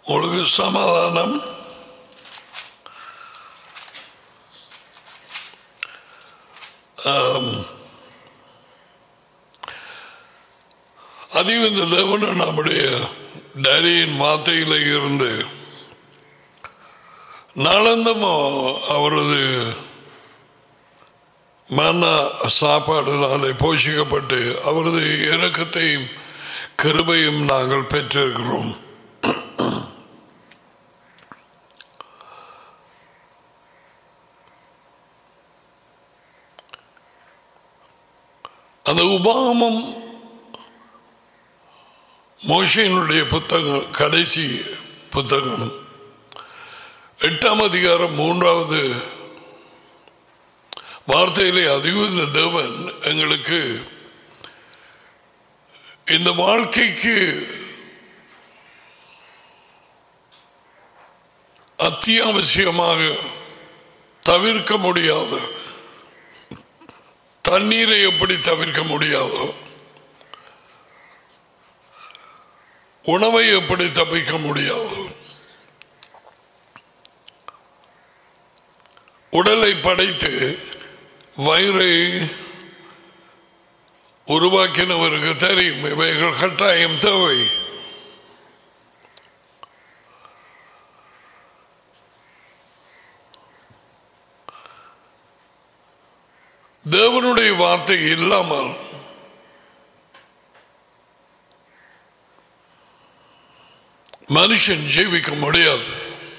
உங்களுக்கு சமாதானம் ஆம். அதிகம் இந்த தேவன் நம்முடைய டேடியின் வார்த்தையில இருந்து நாளந்தமோ அவரது மன சாப்பாடுனாலே போஷிக்கப்பட்டு அவரது இறக்கத்தையும் கிருபையும் நாங்கள் பெற்றிருக்கிறோம் அந்த உபாகமம் மோஷையினுடைய புத்தகம் கடைசி புத்தகம் எட்டாம் அதிகாரம் மூன்றாவது வார்த்தையிலே அதிக தேவன் எங்களுக்கு இந்த வாழ்க்கைக்கு அத்தியாவசியமாக தவிர்க்க முடியாத தண்ணீரை எப்படி தவிர்க்க முடியாதோ உணவை எப்படி தப்பிக்க முடியாதோ உடலை படைத்து வயிறை உருவாக்கினவருக்கு தெரியும் இவைகள் கட்டாயம் தேவை தேவனுடைய வார்த்தை இல்லாமல் மனுஷன் ஜீவிக்க முடியாது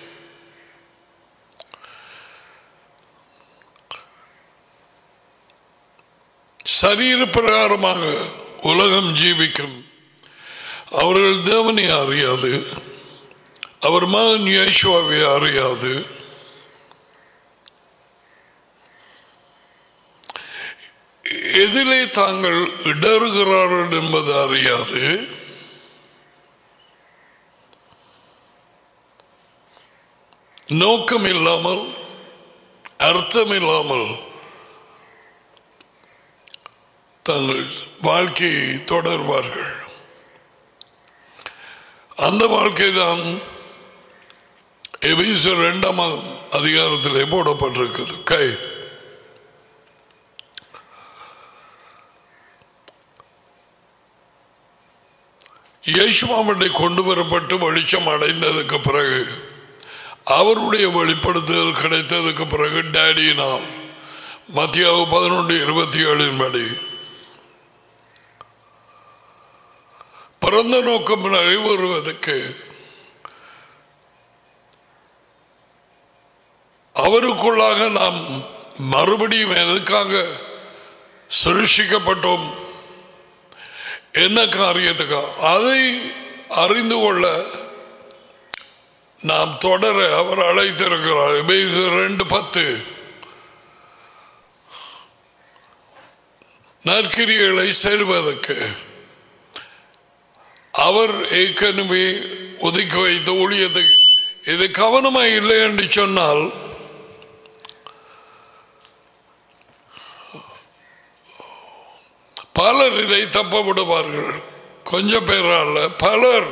சரீர பிரகாரமாக உலகம் ஜீவிக்கும் அவர்கள் தேவனை அறியாது அவர் மகன் யேசுவாவை அறியாது எதிலே தாங்கள் இடறுகிறார்கள் என்பது அறியாது நோக்கம் இல்லாமல் அர்த்தம் இல்லாமல் தங்கள் வாழ்க்கையை தொடர்வார்கள் அந்த வாழ்க்கை தான் எபீசர் இரண்டாம் அதிகாரத்திலே போடப்பட்டிருக்கிறது கை இயேசுமாமட்டை கொண்டு வரப்பட்டு வெளிச்சம் அடைந்ததுக்கு பிறகு அவருடைய வெளிப்படுத்துதல் கிடைத்ததுக்கு பிறகு டேடியினால் மத்தியாவு பதினொன்று இருபத்தி ஏழின் படி பிறந்த நோக்கம் நிறைவேறுவதற்கு அவருக்குள்ளாக நாம் மறுபடியும் எதுக்காக சிருஷிக்கப்பட்டோம் என்ன காரியத்துக்கா அதை அறிந்து கொள்ள நாம் தொடர அவர் அழைத்திருக்கிறார் எபேசியர் ரெண்டு பத்து நற்கிரிகளை செல்வதற்கு அவர் ஏற்கனவே ஒதுக்கி வைத்த ஊழியத்துக்கு இது கவனமாக இல்லை என்று சொன்னால் பலர் இதை தப்ப விடுவார்கள் கொஞ்சம் பேர் அல்ல பலர்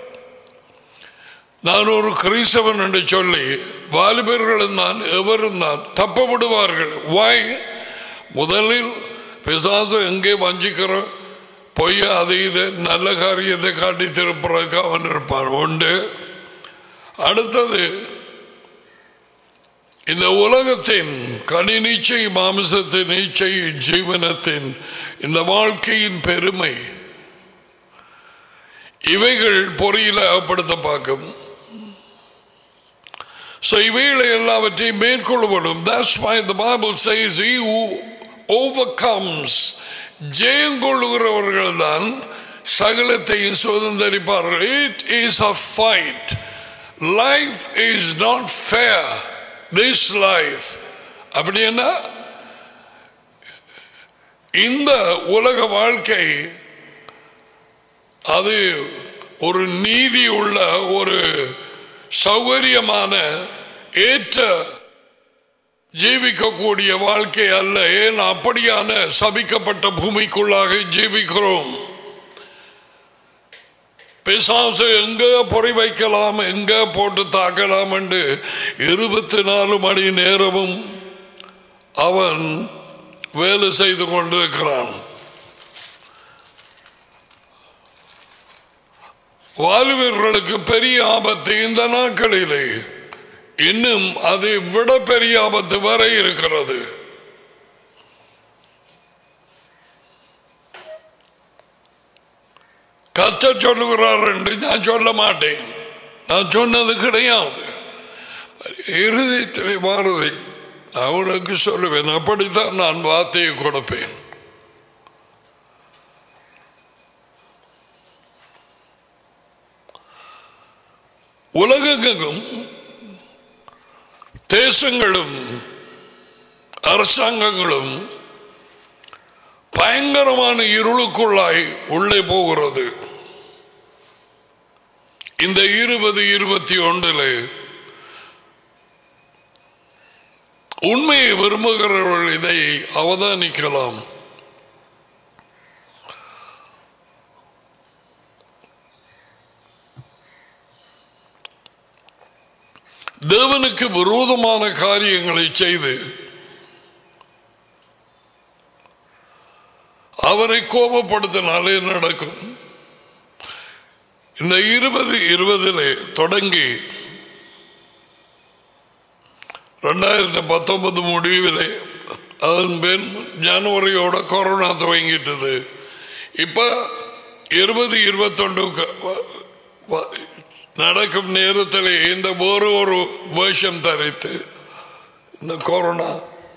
நான் ஒரு கிறிஸ்தவன் என்று சொல்லி வாலிபர்களும் தான் எவரும் தான் தப்ப விடுவார்கள் வாய் முதலில் பிசாசு எங்கே வஞ்சிக்கிற பொய் அது இது நல்ல காரியத்தை காட்டி திருப்புறதுக்கு அவன் இருப்பான் உண்டு அடுத்தது இந்த உலகத்தின் கனி நீச்சை மாமிசத்தின் நீச்சை ஜீவனத்தின் இந்த வாழ்க்கையின் பெருமை இவைகள் பொறியில அகப்படுத்த பார்க்கும் So இவைகளை எல்லாவற்றையும் மேற்கொள்ளப்படும் That's why the Bible says he who overcomes ஜெயங்கொள்ளுகிறவர்கள் தான் சகலத்தையும் சுதந்திரிப்பார்கள் it is a fight life is not fair this life அப்படின்னா இந்த உலக வாழ்க்கை அது ஒரு நீதி உள்ள ஒரு சௌகரியமான ஏற்ற ஜீவிக்கக்கூடிய வாழ்க்கை அல்ல ஏன் அப்படியான சபிக்கப்பட்ட பூமிக்குள்ளாக ஜீவிக்கிறோம் பிசாசு எங்க பொறி வைக்கலாம் எங்க போட்டு தாக்கலாம் என்று இருபத்தி நாலு மணி நேரமும் அவன் வேலை செய்து கொண்டிருக்கிறான் வாலிபர்களுக்கு பெரிய ஆபத்து இந்த நாட்களிலே இன்னும் அதை விட பெரிய ஆபத்து வர இருக்கிறது கத்த சொல்லுகிறார் என்று நான் சொல்ல மாட்டேன் நான் சொன்னது கிடையாது இருதயத்திலே மாறுதை நான் உனக்கு சொல்லுவேன் அப்படித்தான் நான் வார்த்தையை கொடுப்பேன் உலகெங்கும் தேசங்களும் அரசாங்கங்களும் பயங்கரமான இருளுக்குள்ளாய் உள்ளே போகிறது இந்த இருபது இருபத்தி ஒன்றில் உண்மையை விரும்புகிறவர்கள் இதை அவதானிக்கலாம் தேவனுக்கு விரோதமான காரியங்களை செய்து அவரை கோபப்படுத்தினாலே நடக்கும் இந்த இருபது இருபதிலே தொடங்கி ரெண்டாயிரத்தி பத்தொன்பது முடிவிலே அதன் பின் ஜனவரியோட கொரோனா துவங்கிட்டது இப்ப இருபது இருபத்தொன்று நடக்கும் நேரத்தில் இந்த ஒரு ஒரு வேஷம் தரித்து இந்த கொரோனா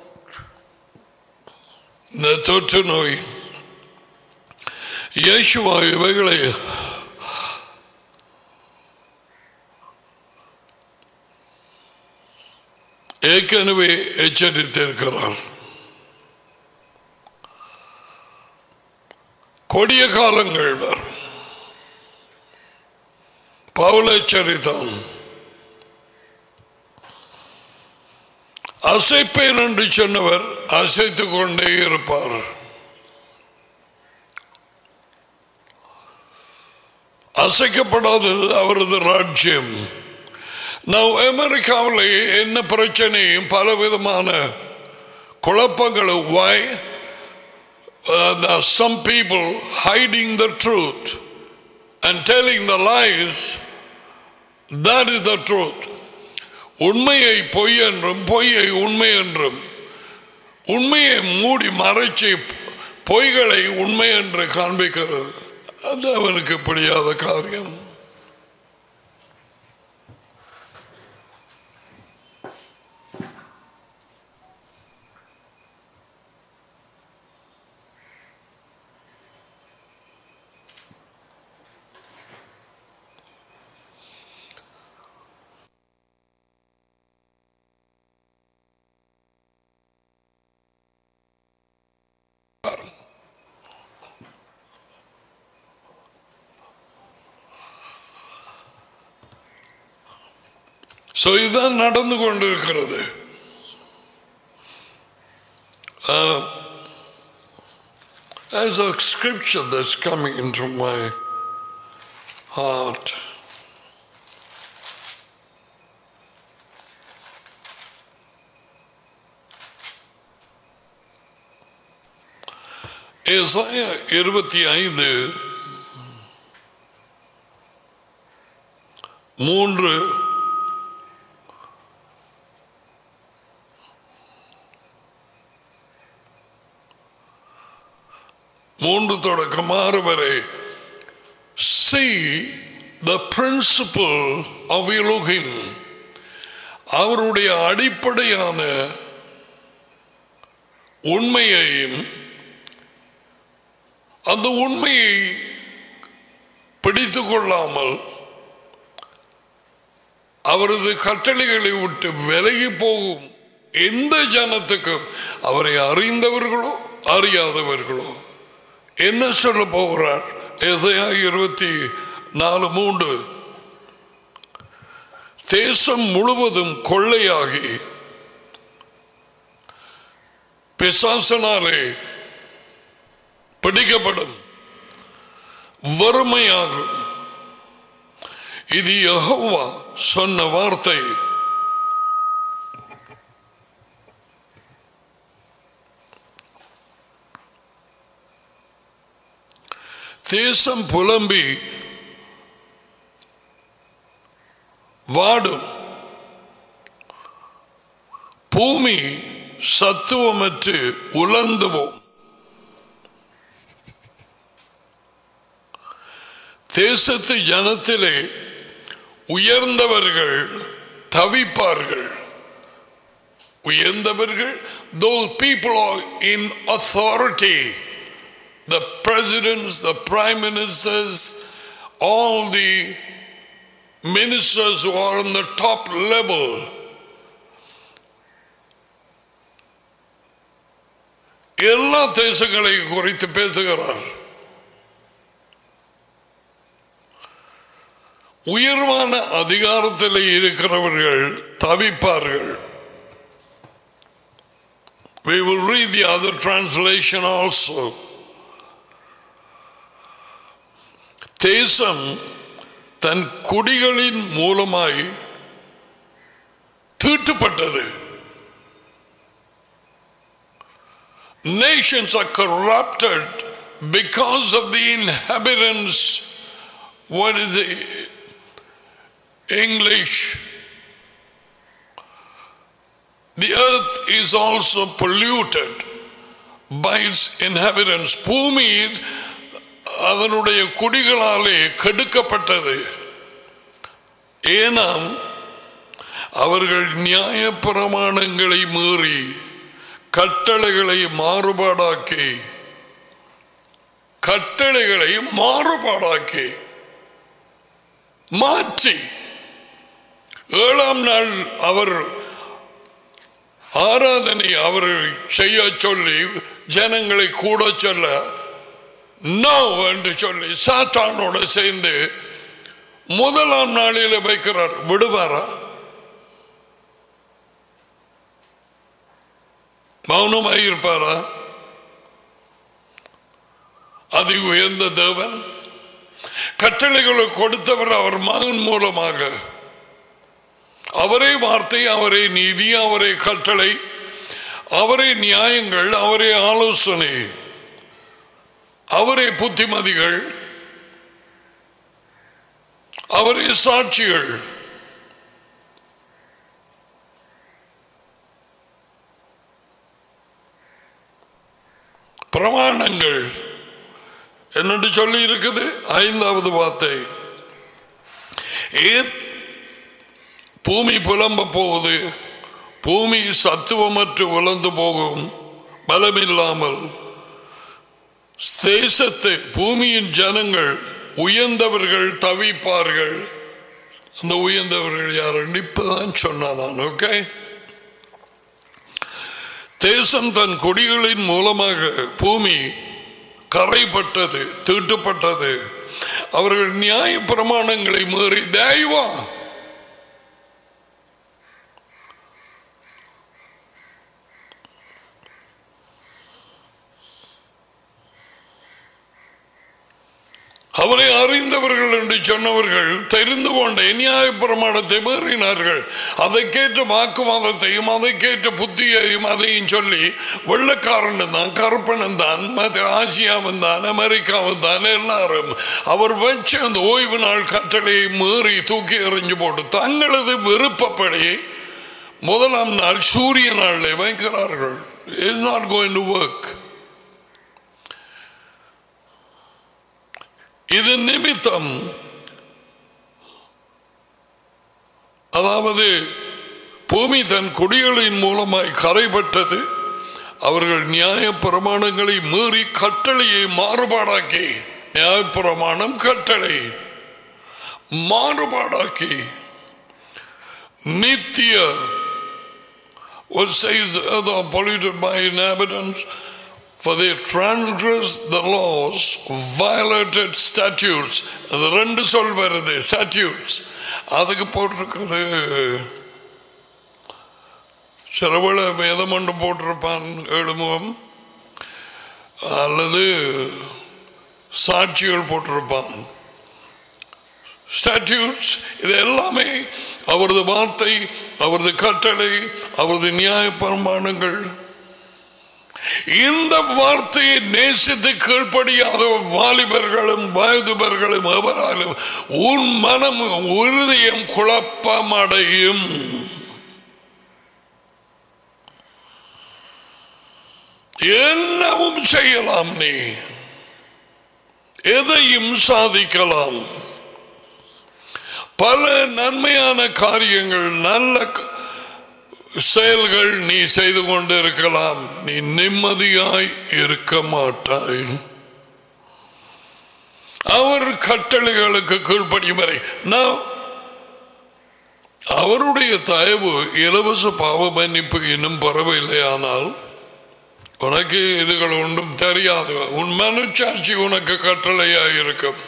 இந்த தொற்று நோய் இயேசுவா இவைகளை ஏற்கனவே எச்சரித்திருக்கிறார் கொடிய காலங்கள் வரும் பவுல் எச்சரித்தான் அசைப்பேன் என்று சொன்னவர் அசைத்துக் கொண்டே இருப்பார் அசைக்கப்படாதது அவரது ராஜ்யம் நான் அமெரிக்காவில் என்ன பிரச்சனையும் பலவிதமான குழப்பங்களும் why uh, there are some people hiding the truth and telling the lies that is the truth உண்மையை பொய் என்றும் பொய்யை உண்மை என்றும் உண்மையை மூடி மறைச்சி பொய்களை உண்மை என்று காண்பிக்கிறது அது அவனுக்கு பிடியாத காரியம் ஸோ இதுதான் நடந்து கொண்டிருக்கிறது Uh, there's a scripture that's coming into my heart. ஏசாயா இருபத்தி ஐந்து மூன்று மூன்று தொடக்கம் ஆறு வரை see the principle of Elohim அவருடைய அடிப்படையான உண்மையையும் அந்த உண்மையை பிடித்து கொள்ளாமல் அவரது கட்டளைகளை விட்டு விலகி போகும் எந்த ஜனத்துக்கும் அவரை அறிந்தவர்களோ அறியாதவர்களோ என்ன சொல்ல போகிறார் எசையா இருபத்தி நாலு மூன்று தேசம் முழுவதும் கொள்ளையாகி பிசாசனாலே பிடிக்கப்படும் வறுமையாகும் இது யெகோவா சொன்ன வார்த்தை தேசம் புலம்பி வாடும் பூமி சத்துவமற்று உலர்ந்துவோம் தேசத்து ஜனத்திலே உயர்ந்தவர்கள் தவிப்பார்கள் உயர்ந்தவர்கள் those people are in authority the presidents the prime ministers all the ministers who are on the top level எல்லா தேசங்களை குறித்து பேசுகிறார் உயர்வான அதிகாரத்தில் இருக்கிறவர்கள் தவிப்பார்கள் We will read the other translation also. தேசம் தன் குடிகளின் மூலமாய் தீட்டுப்பட்டது Nations are corrupted because of the inhabitants. What is the English? The earth is also polluted by its inhabitants. பூமி அதனுடைய குடிகளாலே கெடுக்கப்பட்டது ஏனாம் அவர்கள் நியாய பிரமாணங்களை மீறி கட்டளைகளை மாறுபாடாக்கி கட்டளைகளை மாறுபாடாக்கி மாற்றி ஏழாம் நாள் அவர் ஆராதனை அவர் செய்ய சொல்லி ஜனங்களை கூட சொல்ல நோ என்று சொல்லி சாத்தானோட சேர்ந்து முதலாம் நாளில் வைக்கிறார் விடுவாரா மௌனமாக இருப்பாரா அதி உயர்ந்த தேவன் கட்டளைகளை கொடுத்தவர் அவர் மகன் மூலமாக அவரே வார்த்தை அவரே நீதி அவரே கட்டளை அவரே நியாயங்கள் அவரே ஆலோசனை அவரே புத்திமதிகள் அவரே சாட்சிகள் பிரமாணங்கள் என்னென்று சொல்லி இருக்குது ஐந்தாவது வார்த்தை ஏன் பூமி புலம்ப போகுது பூமி சத்துவமற்று உலர்ந்து போகும் பலமில்லாமல் தேசத்து பூமியின் ஜனங்கள் உயர்ந்தவர்கள் தவிப்பார்கள் அந்த உயர்ந்தவர்கள் யார் இப்பதான் சொன்னான் நான் ஓகே தேசம் தன் கொடிகளின் மூலமாக பூமி கரைப்பட்டது தீட்டுப்பட்டது அவர்கள் நியாய பிரமாணங்களை மீறி தெய்வா அவரை அறிந்தவர்கள் என்று சொன்னவர்கள் தெரிந்து கொண்ட நியாய பிரமாணத்தை மீறினார்கள் அதை கேட்ட வாக்குவாதத்தையும் அதை கேட்ட புத்தியையும் அதையும் சொல்லி வெள்ளக்காரன் தான் கருப்பணன் தான் மற்ற ஆசியாவும் தான் அமெரிக்காவும் தான் எல்லாரும் அவர் வச்ச அந்த ஓய்வு நாள் கட்டளையை மீறி தூக்கி எறிஞ்சு போட்டு தங்களது விருப்பப்படி முதலாம் நாள் சூரிய நாளில் வைக்கிறார்கள் is not going to work இது நிமித்தம் அதாவது பூமி தன் குடிகளின் மூலமாய் கரைப்பட்டது அவர்கள் நியாய பிரமாணங்களை மீறி கட்டளையை மாறுபாடாக்கி நியாய பிரமாணம் கட்டளை மாறுபாடாக்கி நித்திய what says they are polluted by inhabitants for they transgressed the laws violated statutes அது ரெண்டு சொல் வருது statutes அதுக்கு போட்டிருக்கிறது சிலவேளை வேதம் ஒன்று போட்டிருப்பான் எழுமுகம் அல்லது சாட்சிகள் போட்டிருப்பான் ஸ்டாட்யூட்ஸ் இது எல்லாமே அவரது வார்த்தை அவரது கட்டளை அவரது நியாய பிரமாணங்கள் இந்த வார்த்தையை நேசித்து கீழ்ப்படியாத வாலிபர்களும் வயதுபர்களும் எவராலும் உன் மனம் உறுதியும் குழப்பமடையும் என்னவும் செய்யலாம் நீ எதையும் சாதிக்கலாம் பல நன்மையான காரியங்கள் நல்ல க- செயல்கள் நீ செய்து கொண்டிருக்கலாம் நீ நிம்மதியாய் இருக்க மாட்டாய் அவர் கட்டளைகளுக்கு கீழ்ப்படியும் வரை நான் அவருடைய தயவு இலவச பாவ மன்னிப்பு இன்னும் பரவில்லை ஆனால் உனக்கு இதுகள் ஒன்றும் தெரியாது உன் மனச்சாட்சி உனக்கு கட்டளையாக இருக்கும்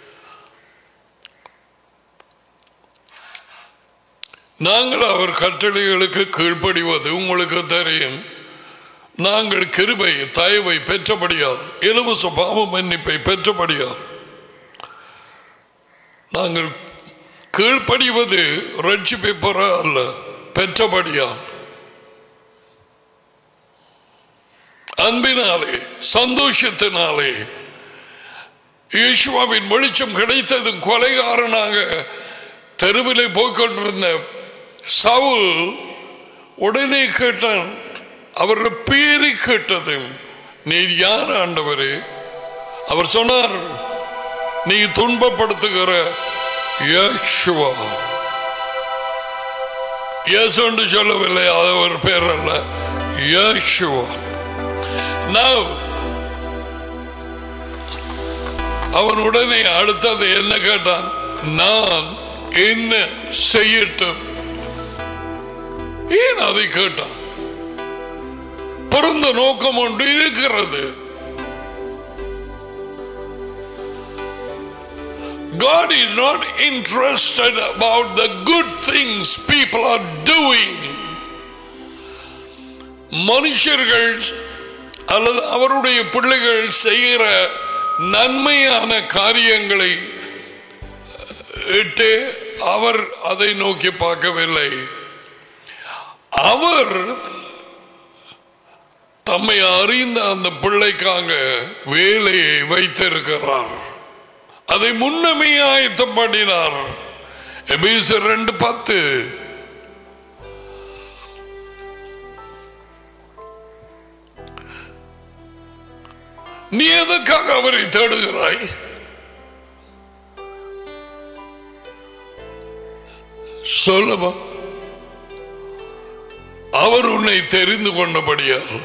நாங்கள் அவர் கட்டளைகளுக்கு கீழ்ப்படிவது உங்களுக்கு தெரியும் நாங்கள் கிருபை தயவை பெற்றபடியால் இலவச பாவ மன்னிப்பை பெற்றபடியால் நாங்கள் கீழ்ப்படிவது ரட்சிப்பை பெற அல்ல பெற்றபடியால் அன்பினாலே சந்தோஷத்தினாலே ஈஸ்வாவின் வெளிச்சம் கிடைத்தது கொலைகாரனாக தெருவிலே போய்கொண்டிருந்த சவுல் உடனே கேட்டான் அவர் பேரை கேட்டது நீர் யார் ஆண்டவரே அவர் சொன்னார் நீ துன்பப்படுத்துகிற யேசுவா இயேசு என்று சொல்லவில்லை அது ஒரு பேர் அல்ல யேசுவா Now, அவன் உடனே அடுத்தது என்ன கேட்டான் நான் என்ன செய்யட்டும் ஏன் அதை கேட்டான் பிறந்த நோக்கம் ஒன்று இருக்கிறது God is not interested about the good things people are doing. மனுஷர்கள் அல்லது அவருடைய பிள்ளைகள் செய்கிற நன்மையான காரியங்களை இட்டு அவர் அதை நோக்கி பார்க்கவில்லை அவர் தம்மை அறிந்த அந்த பிள்ளைக்காக வேலையை வைத்திருக்கிறார் அதை முன்னமே ஆயத்தம் பண்ணினார் எபேசியர் ரெண்டு பத்து நீ எதற்காக அவரை தேடுகிறாய் சொல்லவா அவர் உன்னை தெரிந்து கொண்டபடியார்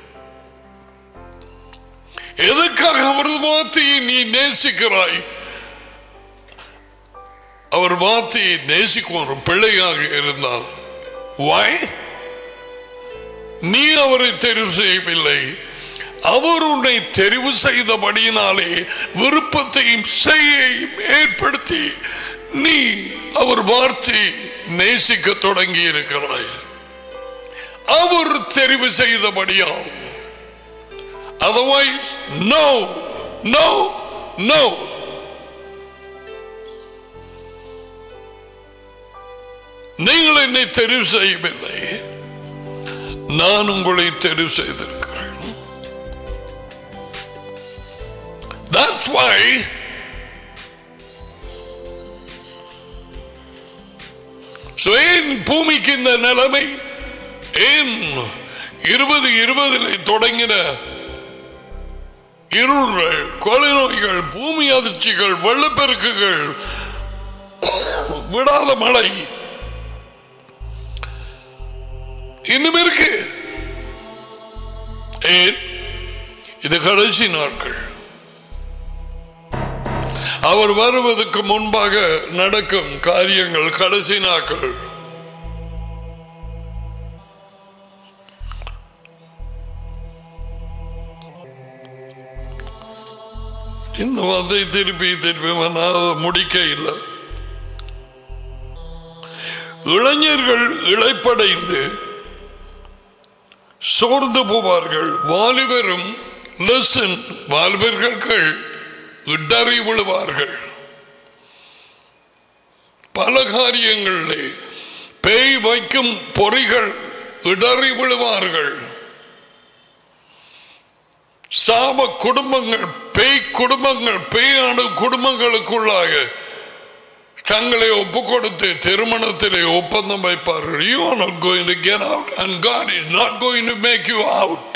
எதற்காக அவரது வார்த்தையை நீ நேசிக்கிறாய் அவர் வார்த்தையை நேசிக்கும் ஒரு பிள்ளையாக இருந்தால் வாய் நீ அவரை தெரிவு செய்யவில்லை அவர் உன்னை தெரிவு செய்தபடியினாலே விருப்பத்தையும் செய்யையும் ஏற்படுத்தி நீ அவர் வார்த்தை நேசிக்க தொடங்கி இருக்கிறாய் அவர் தெரிவு செய்தபடியால் அதர்வைஸ் நோ நோ நோ நீங்கள் என்னை தெரிவு செய்யவில்லை நான் உங்களை தெரிவு செய்திருக்கிறேன் That's why So, ஏன் பூமிக்கு இந்த நிலைமை ஏன் இருபது இருபதில் தொடங்கின இருள்கள் கொலை நோய்கள் பூமி அதிர்ச்சிகள் வெள்ளப்பெருக்குகள் விடாத மழை இன்னும் இருக்கு ஏன் இது கடைசி நாட்கள் அவர் வருவதற்கு முன்பாக நடக்கும் காரியங்கள் கடைசி நாட்கள் இந்த வார்த்தை திருப்பி திருப்பி நான் முடிக்க இல்லை இளைஞர்கள் இழைப்படைந்து சோர்ந்து போவார்கள் வாலிபரும் லெசன் வாலிபர்கள் இடறி விழுவார்கள் பல காரியங்களிலே பேய் வைக்கும் பொறிகள் இடறி விழுவார்கள் சாப குடும்பங்கள் பேய் குடும்பங்கள் பேயாடு குடும்பங்களுக்குள்ளாக தங்களை ஒப்பு கொடுத்து திருமணத்திலே ஒப்பந்தம் வைப்பார்கள் you are not going to get out and God is not going to make you out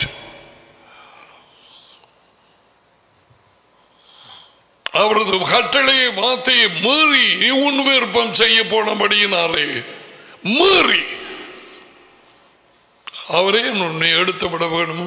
அவரது கட்டளையை வார்த்தையை மீறி உன் விருப்பம் செய்ய போனபடியினாலே மீறி அவரே உன்னை எடுத்து விட வேணும்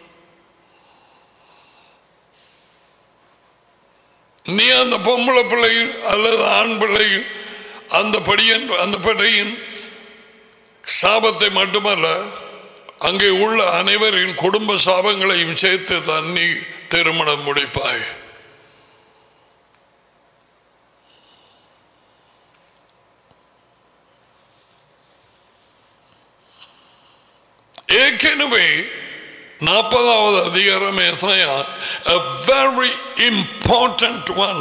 நீ அந்த பொம்பளை பிள்ளை அல்லது ஆண் பிள்ளை அந்த படியன் அந்த படையின் சாபத்தை மட்டுமல்ல அங்கே உள்ள அனைவரின் குடும்ப சாபங்களையும் சேர்த்து தான் நீ திருமணம் முடிப்பாய் ஏற்கனவே நாற்பதாவது அதிகாரம் ஏசாயா a very important one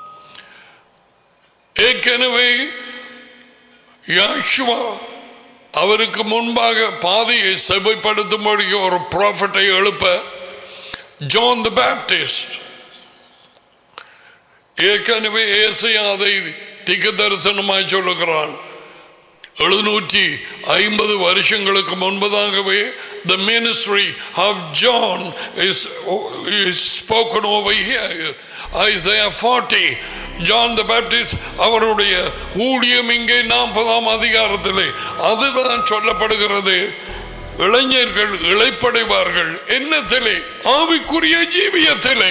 ஏற்கனவே யாஷுவா அவருக்கு முன்பாக பாதையை செவைப்படுத்தும்படி ஒரு ப்ராஃபிட்டை எழுப்ப ஜான் த பேப்டிஸ்ட் ஏற்கனவே ஏசையா அதை திக்க தரிசனமாய் சொல்லுகிறான் எழுநூற்றி ஐம்பது வருஷங்களுக்கு முன்பதாகவே the ministry of John is, is spoken over here. Isaiah 40 John the Baptist அவருடைய ஊழியம் இங்கே நாற்பதாம் அதிகாரத்திலே அதுதான் சொல்லப்படுகிறது இளைஞர்கள் இழைப்படைவார்கள் என்னத்திலே ஆவிக்குரிய ஜீவியத்திலே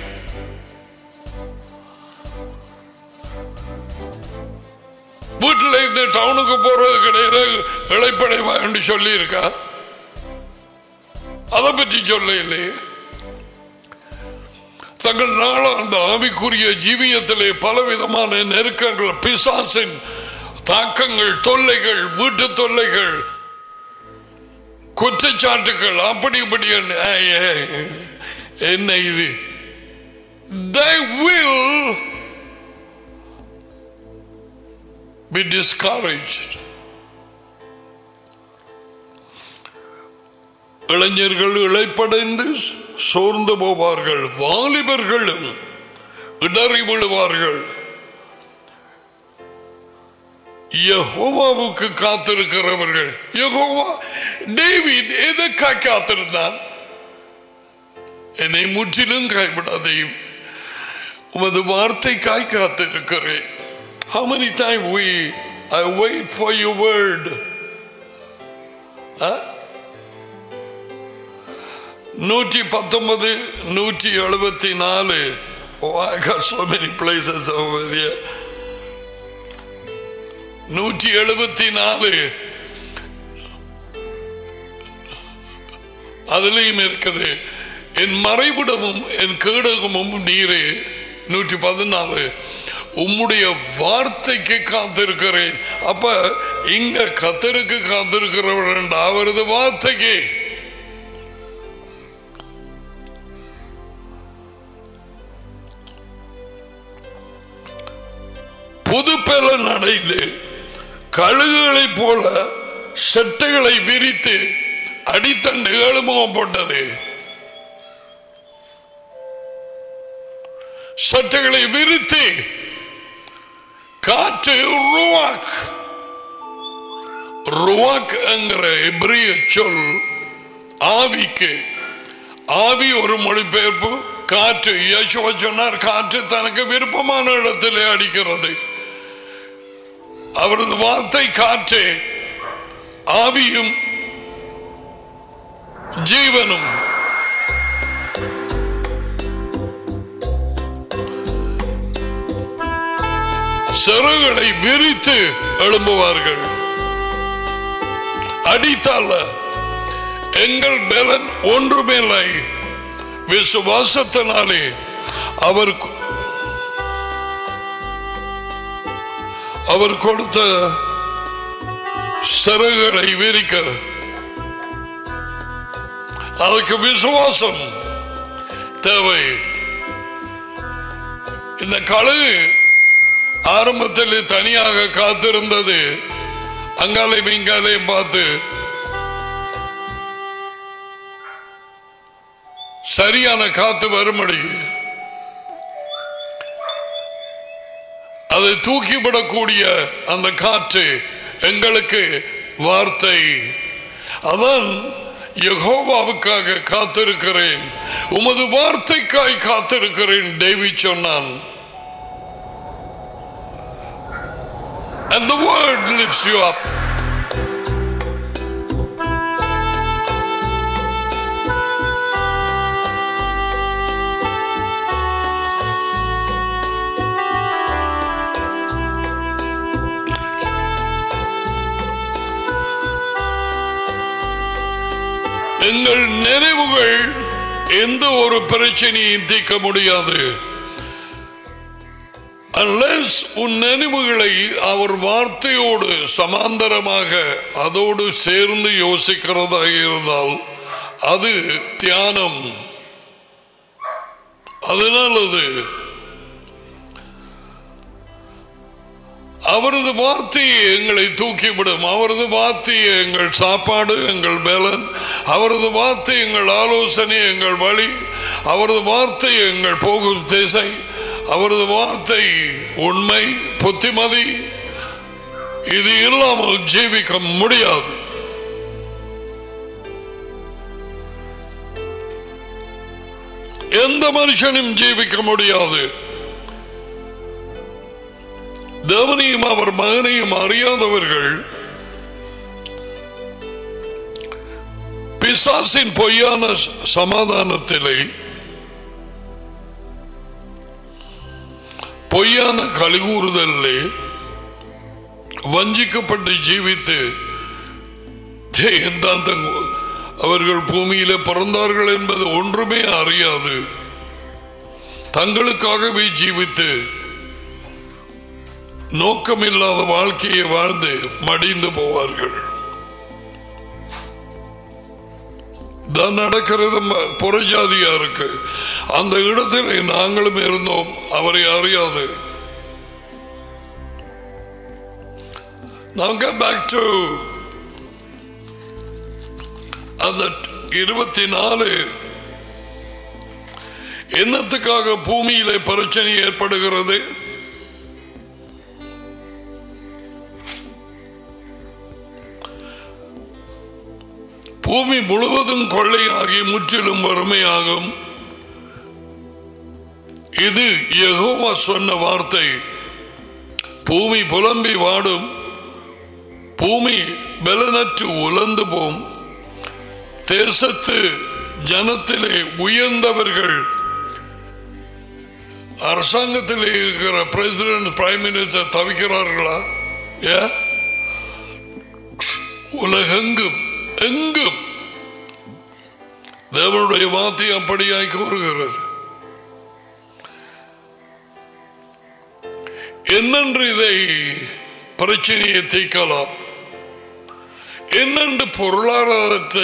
வீட்டில் இந்த டவுனுக்கு போறது கிடையாது இழைப்படைவா என்று சொல்லி இருக்கா அதை பற்றி சொல்ல இல்லையே தங்கள் நாள அந்த ஆவிக்குரிய ஜீவியத்திலே பலவிதமான நெருக்கங்கள் பிசாசின் தாக்கங்கள் தொல்லைகள் வீட்டு தொல்லைகள் குற்றச்சாட்டுகள் அப்படி இப்படி என்ன- என்ன இது they will be discouraged இளைஞர்கள் இழைப்படைந்து சோர்ந்து போவார்கள் வாலிபர்களும் இடறி விழுவார்கள் யெகோவாவுக்கு காத்திருக்கிறவர்கள் யெகோவா டேவிட் எதற்காக காத்திருந்தான் என்னை முற்றிலும் கைவிடாதையும் உமது வார்த்தைக்காய் காத்திருக்கிறேன் How many times we I wait for your word? Huh? நூற்றி பத்தொன்பது நூற்றி எழுபத்தி நாலு Oh, I got so many places over there. நூற்றி எழுபத்தி நாலு அதுலேயும் இருக்குது என் மறைவிடமும் என் கேடகமும் நீரே நூற்றி பதினாலு உம்முடைய வார்த்தைக்கு காத்திருக்கிறேன் அப்ப இங்க கத்தருக்கு காத்திருக்கிறவர் அவரது வார்த்தைக்கு புதுப்பெலன் அடைந்து கழுகுகளைப் போல செட்டைகளை விரித்து அடித்தண்டு எழுமுகம் போட்டது சட்டைகளை விரித்து காற்று ருவாக் ருவாக் என்கிற எப்ரிய சொல் ஆவிக்கு ஆவி ஒரு மொழிபெயர்ப்பு காற்று யேசுவா சொன்னார் காற்று தனக்கு விருப்பமான இடத்திலே அடிக்கிறது அவரது வார்த்தை காற்று ஆவியும் ஜீவனும் சிறகுகளை விரித்து எழும்புவார்கள் அடித்தால எங்கள் பலன் ஒன்றுமில்லை விசுவாசத்தினாலே அவர் அவர் கொடுத்த சிறகுகளை விரிக்க அதுக்கு விசுவாசம் தேவை இந்த கழுகு ஆரம்பத்தில் தனியாக காத்திருந்தது அங்காலையும் இங்காலையும் பார்த்து சரியான காத்து வரும்படி அதை தூக்கிவிடக்கூடிய அந்த காற்று எங்களுக்கு வார்த்தை அதான் யெகோவாவுக்காக காத்திருக்கிறேன் உமது வார்த்தைக்காய் காத்திருக்கிறேன் டேவி சொன்னான் And the word lifts you up. எங்கள் நினைவுகள் எந்த ஒரு பிரச்சனையும் தீர்க்க முடியாது unless உன் நினைவுகளை அவர் வார்த்தையோடு சமாந்தரமாக அதோடு சேர்ந்து யோசிக்கிறதாக இருந்தால் அது தியானம் அதனால் அது அவரது வார்த்தையை எங்களை தூக்கிவிடும் அவரது வார்த்தையை எங்கள் சாப்பாடு எங்கள் பலன் அவரது வார்த்தை எங்கள் ஆலோசனை எங்கள் வழி அவரது வார்த்தை எங்கள் போகும் திசை அவரது வார்த்தை உண்மை புத்திமதி இது இல்லாமல் ஜீவிக்க முடியாது எந்த மனுஷனும் ஜீவிக்க முடியாது தேவனையும் அவர் மகனையும் அறியாதவர்கள் பிசாசின் பொய்யான சமாதானத்திலே பொய்யான கலிகூறுதலே வஞ்சிக்கப்பட்டு ஜீவித்து தேந்தாந்தம் அவர்கள் பூமியில பிறந்தார்கள் என்பது ஒன்றுமே அறியாது தங்களுக்காகவே ஜீவித்து நோக்கமில்லாத வாழ்க்கையை வாழ்ந்து மடிந்து போவார்கள் தான் நடக்கிறது ம- புறஜாதியா இருக்கு அந்த இடத்தில் நாங்களும் இருந்தோம் அவரை அறியாது Now come back to அந்த இருபத்தி நாலு என்னத்துக்காக பூமியிலே பிரச்சனை ஏற்படுகிறது பூமி முழுவதும் கொள்ளையாகி முற்றிலும் வறுமையாகும் இது யெகோவா சொன்ன வார்த்தை பூமி புலம்பி வாடும் பூமி பலனற்று உலர்ந்து போம் தேசத்து ஜனத்திலே உயர்ந்தவர்கள் அரசாங்கத்தில் இருக்கிற பிரசிடென்ட் பிரைம் மினிஸ்டர் தவிக்கிறார்களா ஏ உலகெங்கும் எங்கும் தேவனுடைய வார்த்தை அப்படியாய் கூறுகிறது என்னென்று இதை பிரச்சனையை தீர்க்கலாம் என்னென்று பொருளாதாரத்தை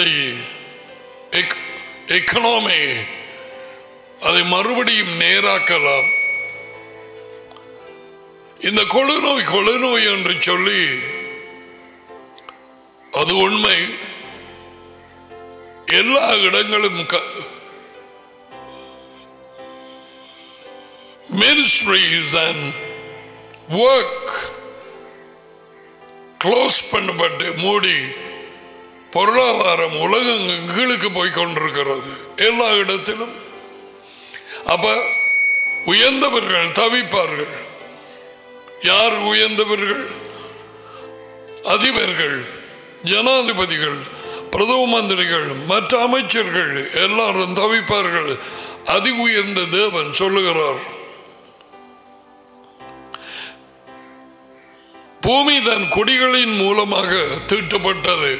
எக்கனாமி அதை மறுபடியும் நேராக்கலாம் இந்த கொழுநோய் கொழுநோய் என்று சொல்லி அது உண்மை எல்லா இடங்களும் மினிஸ்ட்ரிஸ் அண்ட் ஒர்க் க்ளோஸ் பண்ணப்பட்டு மூடி பொருளாதாரம் உலகம் கீழுக்கு போய் கொண்டிருக்கிறது எல்லா இடத்திலும் அப்ப உயர்ந்தவர்கள் தவிப்பார்கள் யார் உயர்ந்தவர்கள் அதிபர்கள் ஜனாதிபதிகள் பிரதம மந்திரிகள் மற்ற அமைச்சர்கள் எல்லாரும் தவிப்பார்கள் அதி உயர்ந்த தேவன் சொல்லுகிறார் பூமி தன் குடிகளின் மூலமாக தீட்டப்பட்டது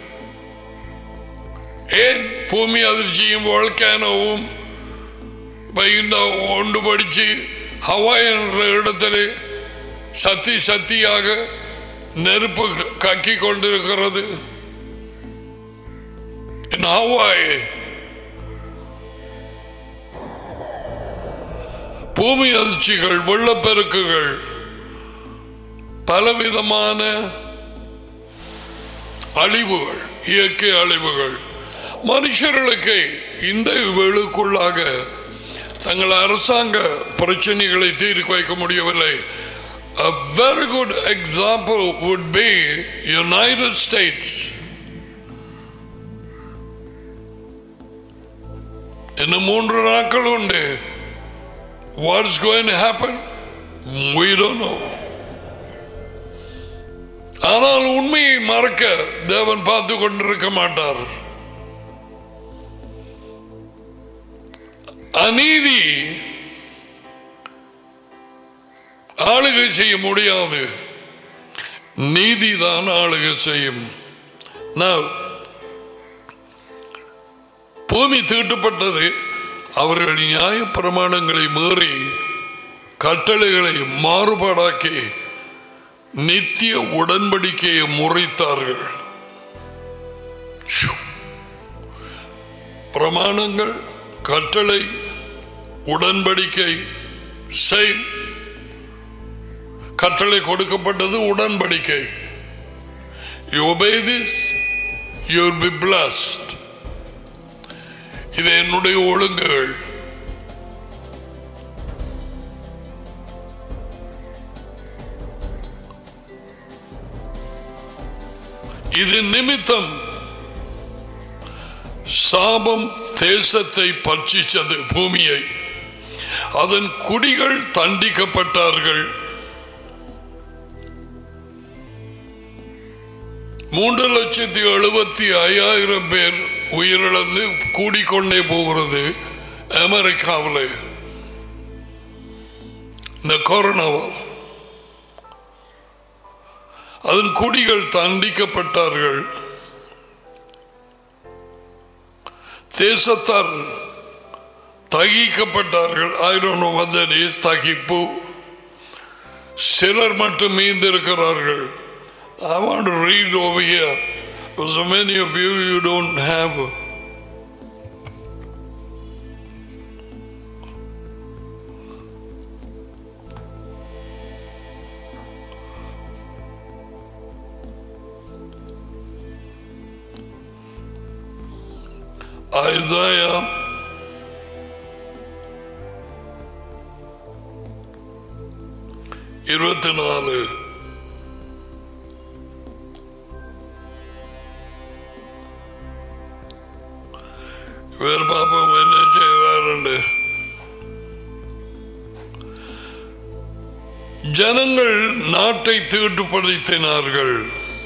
ஏன் பூமி அதிர்ச்சியும் வாழ்க்கையானவும் இந்த ஒன்று படிச்சு ஹவாய் என்ற இடத்திலே சத்தி சத்தியாக நெருப்பு கக்கி கொண்டிருக்கிறது in Hawaii. பூமி அதிர்ச்சிகள் வெள்ளப்பெருக்குகள் பலவிதமான அழிவுகள் இயற்கை அழிவுகள் மனுஷர்களுக்கு இந்த வேளுக்குள்ளாக தங்கள் அரசாங்க பிரச்சனைகளை தீர்க்க வைக்க முடியவில்லை A very good example would be United States. இன்னும் மூன்று நாட்கள் உண்டு What's going to happen? We don't know. ஆனால் உண்மையை மறக்க தேவன் பார்த்து கொண்டிருக்க மாட்டார் அநீதி ஆளுகை செய்ய முடியாது நீதிதான் ஆளுகை செய்யும் Now, பூமி தீட்டப்பட்டது அவர்கள் நியாய பிரமாணங்களை மீறி கட்டளைகளை மாறுபாடாக்கி நித்திய உடன்படிக்கையை முறைத்தார்கள் ஷூ. பிரமாணங்கள் கட்டளை உடன்படிக்கை செய் கட்டளை கொடுக்கப்பட்டது உடன்படிக்கை You obey this, you will be blessed. இது என்னுடைய ஒழுங்குகள் இது நிமித்தம் சாபம் தேசத்தை பட்சிச்சது பூமியை அதன் குடிகள் தண்டிக்கப்பட்டார்கள் மூன்று லட்சத்தி எழுபத்தி ஐயாயிரம் பேர் உயிரிழந்து கூடிக்கொண்டே போகிறது அமெரிக்காவில் இந்த கொரோனாவால் அதன் குடிகள் தண்டிக்கப்பட்டார்கள் தேசத்தார் தகிக்கப்பட்டார்கள் ஐரோனோ வந்தனேஸ் தகிப்பு சிலர் மட்டும் மீந்திருக்கிறார்கள் I want to read over here. So many of you, you don't have. Isaiah இருபத்தி நாலு வேறு பாப்போம் என்ன செய்கிறாருண்டு ஜனங்கள் நாட்டை தீட்டுப்படுத்தினார்கள்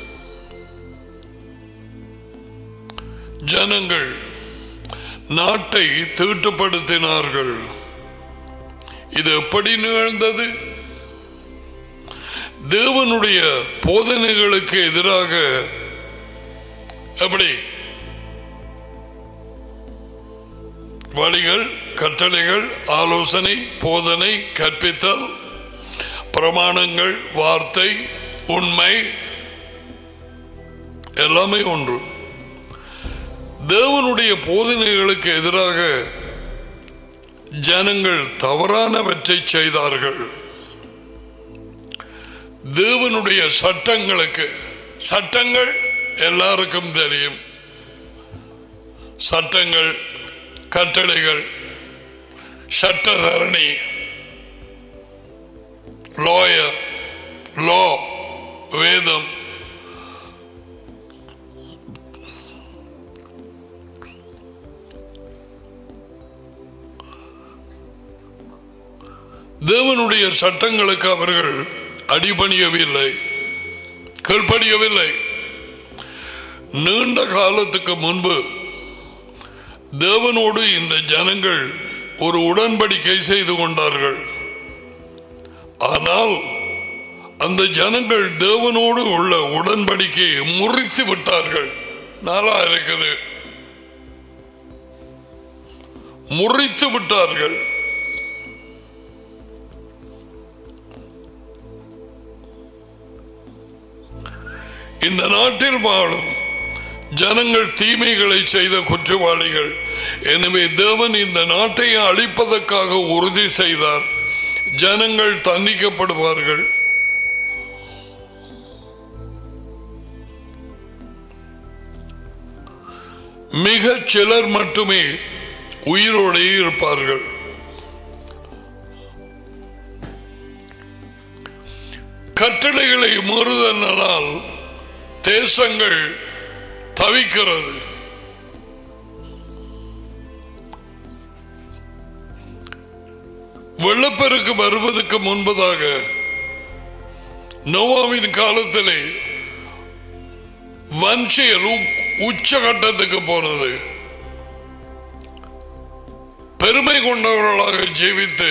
ஜனங்கள் நாட்டை தீட்டுப்படுத்தினார்கள் இது எப்படி நிகழ்ந்தது தேவனுடைய போதனைகளுக்கு எதிராக எப்படி வழிகள் கட்டளைகள் ஆலோசனை போதனை கற்பித்தல் பிரமாணங்கள் வார்த்தை உண்மை எல்லாமே ஒன்று தேவனுடைய போதனைகளுக்கு எதிராக ஜனங்கள் தவறானவற்றை செய்தார்கள் தேவனுடைய சட்டங்களுக்கு சட்டங்கள் எல்லாருக்கும் தெரியும் சட்டங்கள் கட்டளைகள் சட்டதரணி லாயர் லா வேதம் தேவனுடைய சட்டங்களுக்கு அவர்கள் அடிபணியவில்லை கீழ்ப்படியவில்லை நீண்ட காலத்துக்கு முன்பு தேவனோடு இந்த ஜனங்கள் ஒரு உடன்படிக்கை செய்து கொண்டார்கள் ஆனால் அந்த ஜனங்கள் தேவனோடு உள்ள உடன்படிக்கையை முறித்து விட்டார்கள் நல்லா இருக்குது முறித்து விட்டார்கள் இந்த நாட்டில் வாழும் ஜனங்கள் தீமைகளை செய்த குற்றவாளிகள் எனவே தேவன் இந்த நாட்டை அழிப்பதற்காக உறுதி செய்தார் ஜனங்கள் தண்டிக்கப்படுவார்கள் மிக சிலர் மட்டுமே உயிரோடே இருப்பார்கள் கட்டளைகளை மீறுதனால் தேசங்கள் தவிக்கிறது வெள்ளப்பெருக்கு வருவதற்கு முன்பதாக நோவாவின் காலத்திலே வஞ்சியல் உ- உச்சகட்டத்துக்கு போனது பெருமை கொண்டவர்களாக ஜீவித்து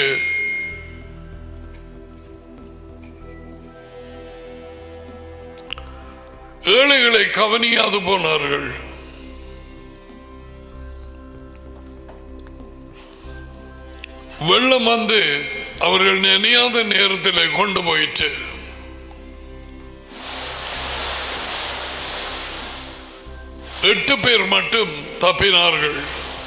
ஏழைகளை கவனியாது போனார்கள் வெள்ளம் வந்து அவர்கள் நினையாத நேரத்தில் கொண்டு போயிட்டு எட்டு பேர் மட்டும் தப்பினார்கள்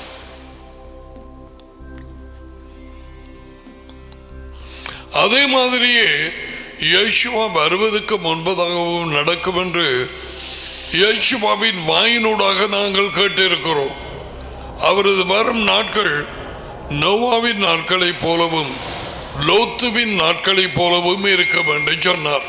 அதே மாதிரியே யேசுவா வருவதற்கு முன்பதாகவும் நடக்கும் என்று யேசுவாவின் வாயினூடாக நாங்கள் கேட்டிருக்கிறோம் அவரது வரும் நாட்கள் நோவாவின் நாட்களைப் போலவும் லோத்துவின் நாட்களைப் போலவும் இருக்கும் என்று சொன்னார்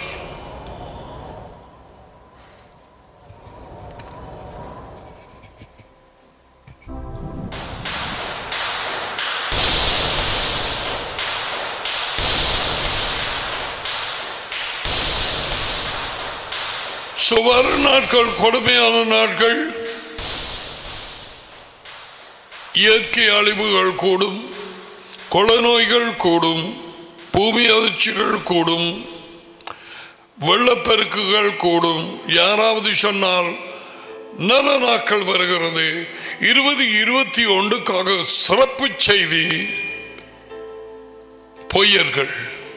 சுவர் நாட்கள் கொடுமையான நாட்கள் இயற்கை அழிவுகள் கூடும் கொலநோய்கள் கூடும் பூமி அதிர்ச்சிகள் கூடும் வெள்ளப்பெருக்குகள் கூடும் யாராவது சொன்னால் நல்ல நாட்கள் வருகிறது இருபது இருபத்தி ஒன்றுக்காக சிறப்பு செய்தி பொய்யர்கள்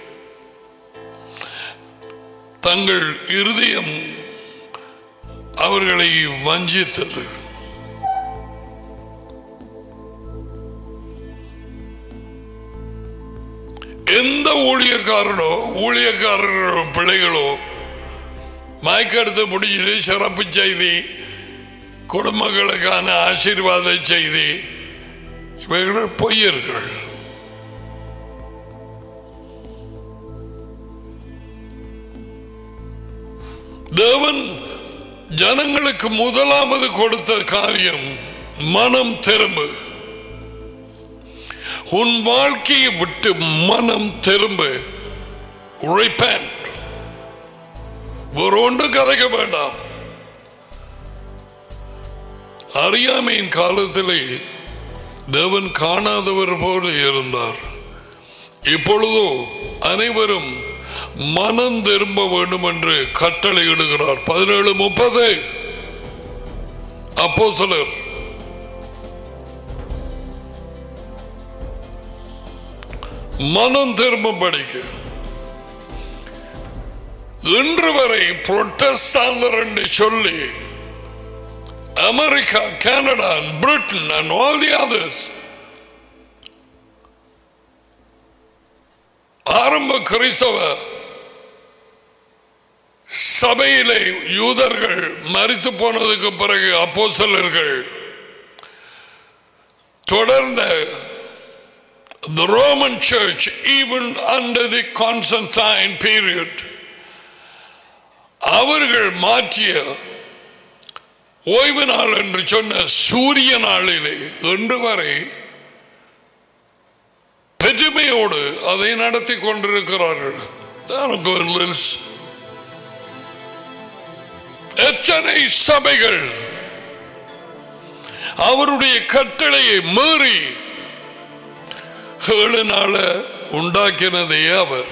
தங்கள் இருதயம் அவர்களை வஞ்சித்தது எந்த ஊழியக்காரனோ ஊழியக்காரர்களோ பிள்ளைகளோ மயக்கெடுத்து முடிஞ்சது சிறப்பு செய்தி குடும்பங்களுக்கான ஆசீர்வாத செய்தி இவைகள் பொய்யர்கள் தேவன் ஜனங்களுக்கு முதலாவது கொடுத்த காரியம் மனம் திரும்பு உன் வாழ்க்கையை விட்டு மனம் திரும்பு repent. ஒரு ஒன்று கதைக்க வேண்டாம் அறியாமையின் காலத்திலே தேவன் காணாதவர் போல இருந்தார் இப்பொழுதோ அனைவரும் மனம் திரும்ப வேண்டும் என்று கட்டளை இடுகிறார் பதினேழு முப்பது அப்போ சிலர் மனம் திரும்ப படிக்க இன்று வரை புரொட்டஸ்டாந்தர் என்று சொல்லி America Canada Britain and all the others ஆரம்ப கிறிஸ்தவ சபையிலே யூதர்கள் மறித்து போனதுக்கு பிறகு அப்போஸ்தலர்கள் தொடர்ந்த the Roman church even under the Constantine period அவர்கள் மாற்றிய ஓய்வு நாள் என்று சொன்ன சூரிய நாளிலே இன்று வரை பெருமையோடு அதை நடத்தி கொண்டிருக்கிறார்கள் எனக்கு ஒரு list. எத்தனை சபைகள் அவருடைய கட்டளையை மீறி ஏழு நாள உண்டாக்கினதே அவர்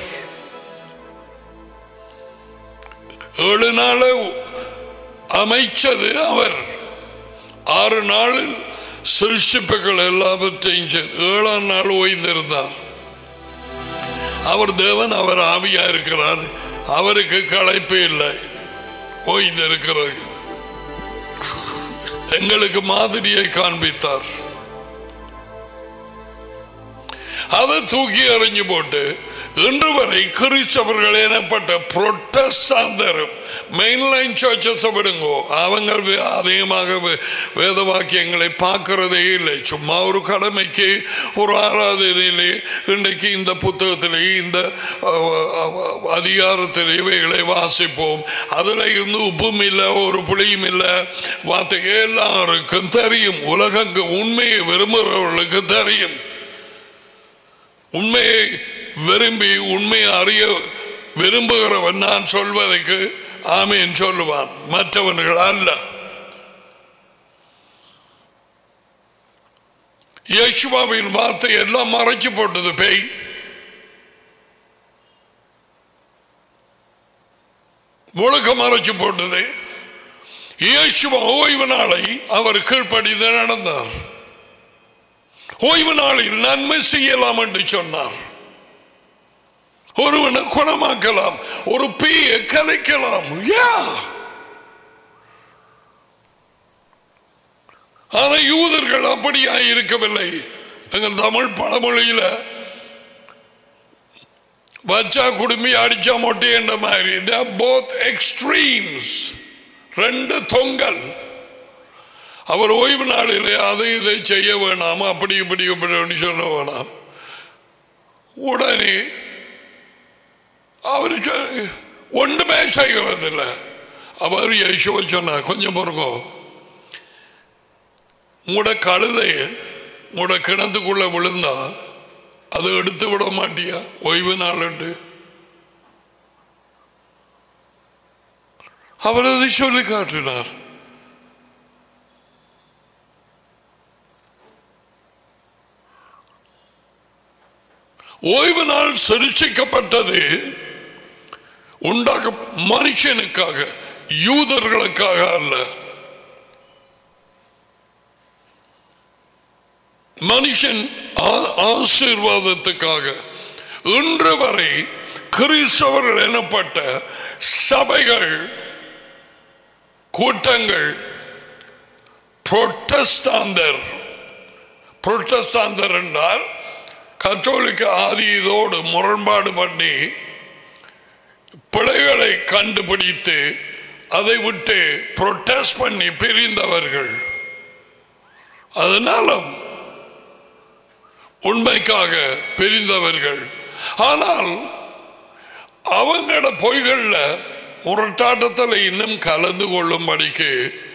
ஏழு நாள அமைச்சது அவர் ஆறு நாளில் சிருஷிப்புகள் எல்லாவற்றையும் செய்து ஏழாம் நாள் ஓய்ந்திருந்தார் அவர் தேவன் அவர் ஆவியா இருக்கிறார் அவருக்கு களைப்பு இல்லை ஓய்ந்திருக்கிறது எங்களுக்கு மாதிரியை காண்பித்தார் அதை தூக்கி எறிஞ்சு போட்டு இன்று வரை கிறிஸ்தவர்கள் எனப்பட்ட புரொட்டஸ்டாந்தரும் மெயின்லைன் சர்ச்சஸ் விடுங்கோ அவங்க வே- அதிகமாக வே- வேத வாக்கியங்களை பார்க்கிறதே இல்லை சும்மா ஒரு கடமைக்கு ஒரு ஆராதனையிலே இன்றைக்கு இந்த புத்தகத்திலே இந்த அஹ், அஹ், அதிகாரத்திலே இவைகளை வாசிப்போம் அதில் இருந்து உப்பும் இல்லை ஒரு புளியும் இல்லை வார்த்தை எல்லாருக்கும் தெரியும் உலகங்க உண்மையை விரும்புகிறவர்களுக்கு தெரியும் உண்மையை விரும்பி உண்மையை அறிய விரும்புகிறவன் நான் சொல்வதற்கு ஆமேன் சொல்லுவான் மற்றவர்கள் அல்ல யேசுவாவின் வார்த்தை எல்லாம் மறைச்சு போட்டது பேய் முழுக்க மறைச்சு போட்டது இயேசுவ ஓய்வு நாளை அவர் கீழ்ப்படிந்து நடந்தார் ஓய்வு நாளில் நன்மை செய்யலாம் என்று சொன்னார் ஒருவனை குணமாக்கலாம் ஒரு பேயை கலைக்கலாம் Yeah. ஆனா யூதர்கள் அப்படியா இருக்கவில்லை எங்கள் தமிழ் பழமொழியில வச்சா குடுமி அடிச்சா மொட்டை என்ற மாதிரி போத் எக்ஸ்ட்ரீம்ஸ் ரெண்டு தொங்கல் அவர் ஓய்வு நாளிலே அதை இதை செய்ய வேணாம் அப்படி இப்படி இப்படி சொல்ல வேணாம் உடனே அவர் சொ- ஒன்றுமே செய்கிறதில்லை அவர் யேசுவை சொன்னார் கொஞ்சம் பொறுங்கோ உங்களோட கழுதை உங்களோட கிணத்துக்குள்ள விழுந்தா அதை எடுத்து விட மாட்டியா ஓய்வு நாள் உண்டு அவர் அதை சொல்லி காட்டினார் ஓய்வு நாள் சிரிச்சிக்கப்பட்டது உண்டாக்க மனுஷனுக்காக யூதர்களுக்காக அல்ல மனுஷன் ஆ- ஆசீர்வாதத்துக்காக இன்று வரை கிறிஸ்தவர்கள் எனப்பட்ட சபைகள் கூட்டங்கள் புரொட்டஸ்தாந்தர் புரொட்டஸ்தாந்தர் என்றால் கத்தோலிக்க ஆதி இதோடு முரண்பாடு பண்ணி பிழைகளை கண்டுபிடித்து அதை விட்டு புரொட்டஸ்ட் பண்ணி பிரிந்தவர்கள் அதனாலும் உண்மைக்காக பிரிந்தவர்கள் ஆனால் அவங்களோட பொய்கள்ல முரட்டாட்டத்தில் இன்னும் கலந்து கொள்ளும்படிக்கு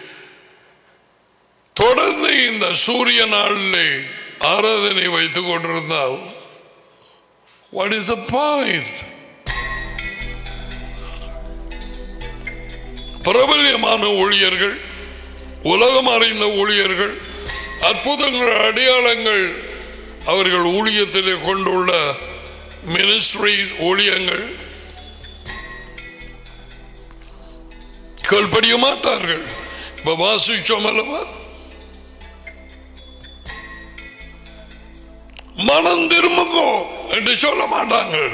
தொடர்ந்து இந்த சூரிய நாளிலே ஆராதனை வைத்துக் கொண்டிருந்தால் வாட் இஸ் த பாயிண்ட் பிரபல்யமான ஊழியர்கள் உலகம் அறிந்த ஊழியர்கள் அற்புதங்கள் அடையாளங்கள் அவர்கள் ஊழியத்திலே கொண்டுள்ள மினிஸ்ட்ரி ஊழியங்கள் கீழ்ப்படிய மாட்டார்கள் இப்ப வாசிச்சோம் அல்லவா மனம் திரும்புங்கோ என்று சொல்ல மாட்டாங்கள்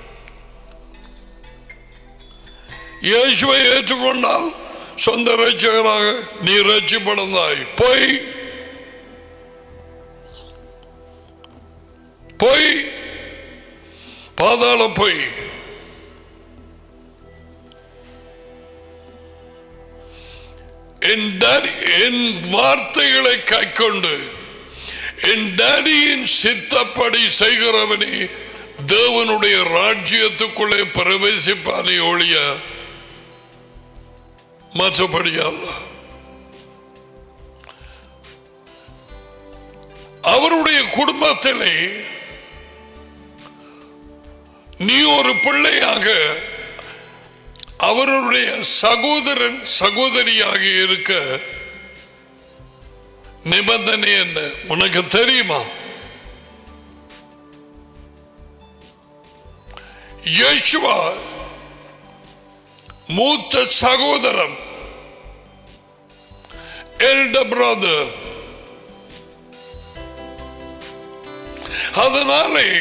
இயேசுவை ஏற்றுக்கொண்டால் சொந்த ரட்சகராக நீ ரட்சிப்படந்தாய் பொய் பொய் பாதாள பொய் என் daddy- என் வார்த்தைகளை கைக்கொண்டு என் டேடியின் சித்தப்படி செய்கிறவனே தேவனுடைய ராஜ்யத்துக்குள்ளே பிரவேசிப்பானே ஒழிய மற்றபடி அல்ல அவருடைய குடும்பத்திலே நீ ஒரு பிள்ளையாக அவருடைய சகோதரன் சகோதரியாக இருக்க நிபந்தனை என்ன உனக்கு தெரியுமா யேசுவா மூத்த சகோதரன் எல்டர் பிரதர் அதனாலே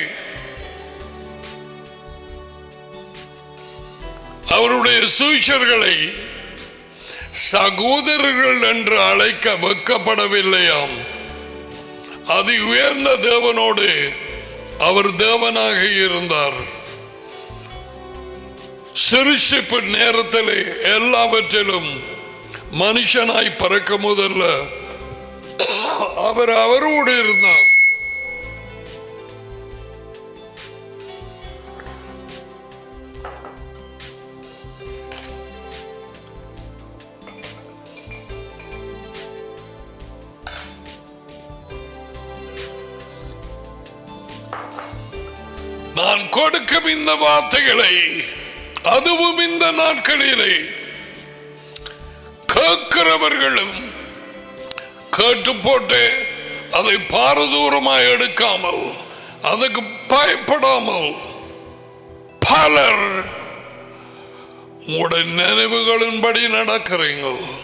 அவருடைய சூஷர்களை சகோதரர்கள் என்று அழைக்க வெக்கப்படவில்லையாம் அதி உயர்ந்த தேவனோடு அவர் தேவனாக இருந்தார் சிறுசிப்பு நேரத்திலே எல்லாவற்றிலும் மனுஷனாய் பறக்க முதல்ல அவர் அவரோடு இருந்தார் நான் கொடுக்கும் இந்த வார்த்தைகளை அதுவும் இந்த நாட்களிலே கேட்கிறவர்களும் கேட்டு போட்டு அதை பாரதூரமாய் எடுக்காமல் அதுக்கு பயப்படாமல் பலர் உங்களுடைய நினைவுகளின்படி நடக்கிறீங்க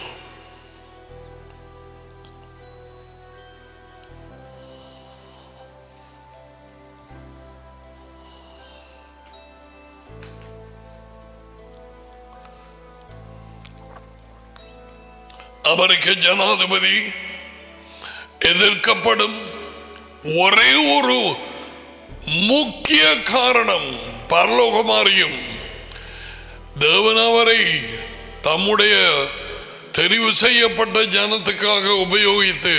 அமெரிக்க ஜனாதிபதி எதிர்க்கப்படும் ஒரே ஒரு முக்கிய காரணம் பரலோகமாரியும் தேவன் அவரை தம்முடைய தெரிவு செய்யப்பட்ட ஜனத்துக்காக உபயோகித்து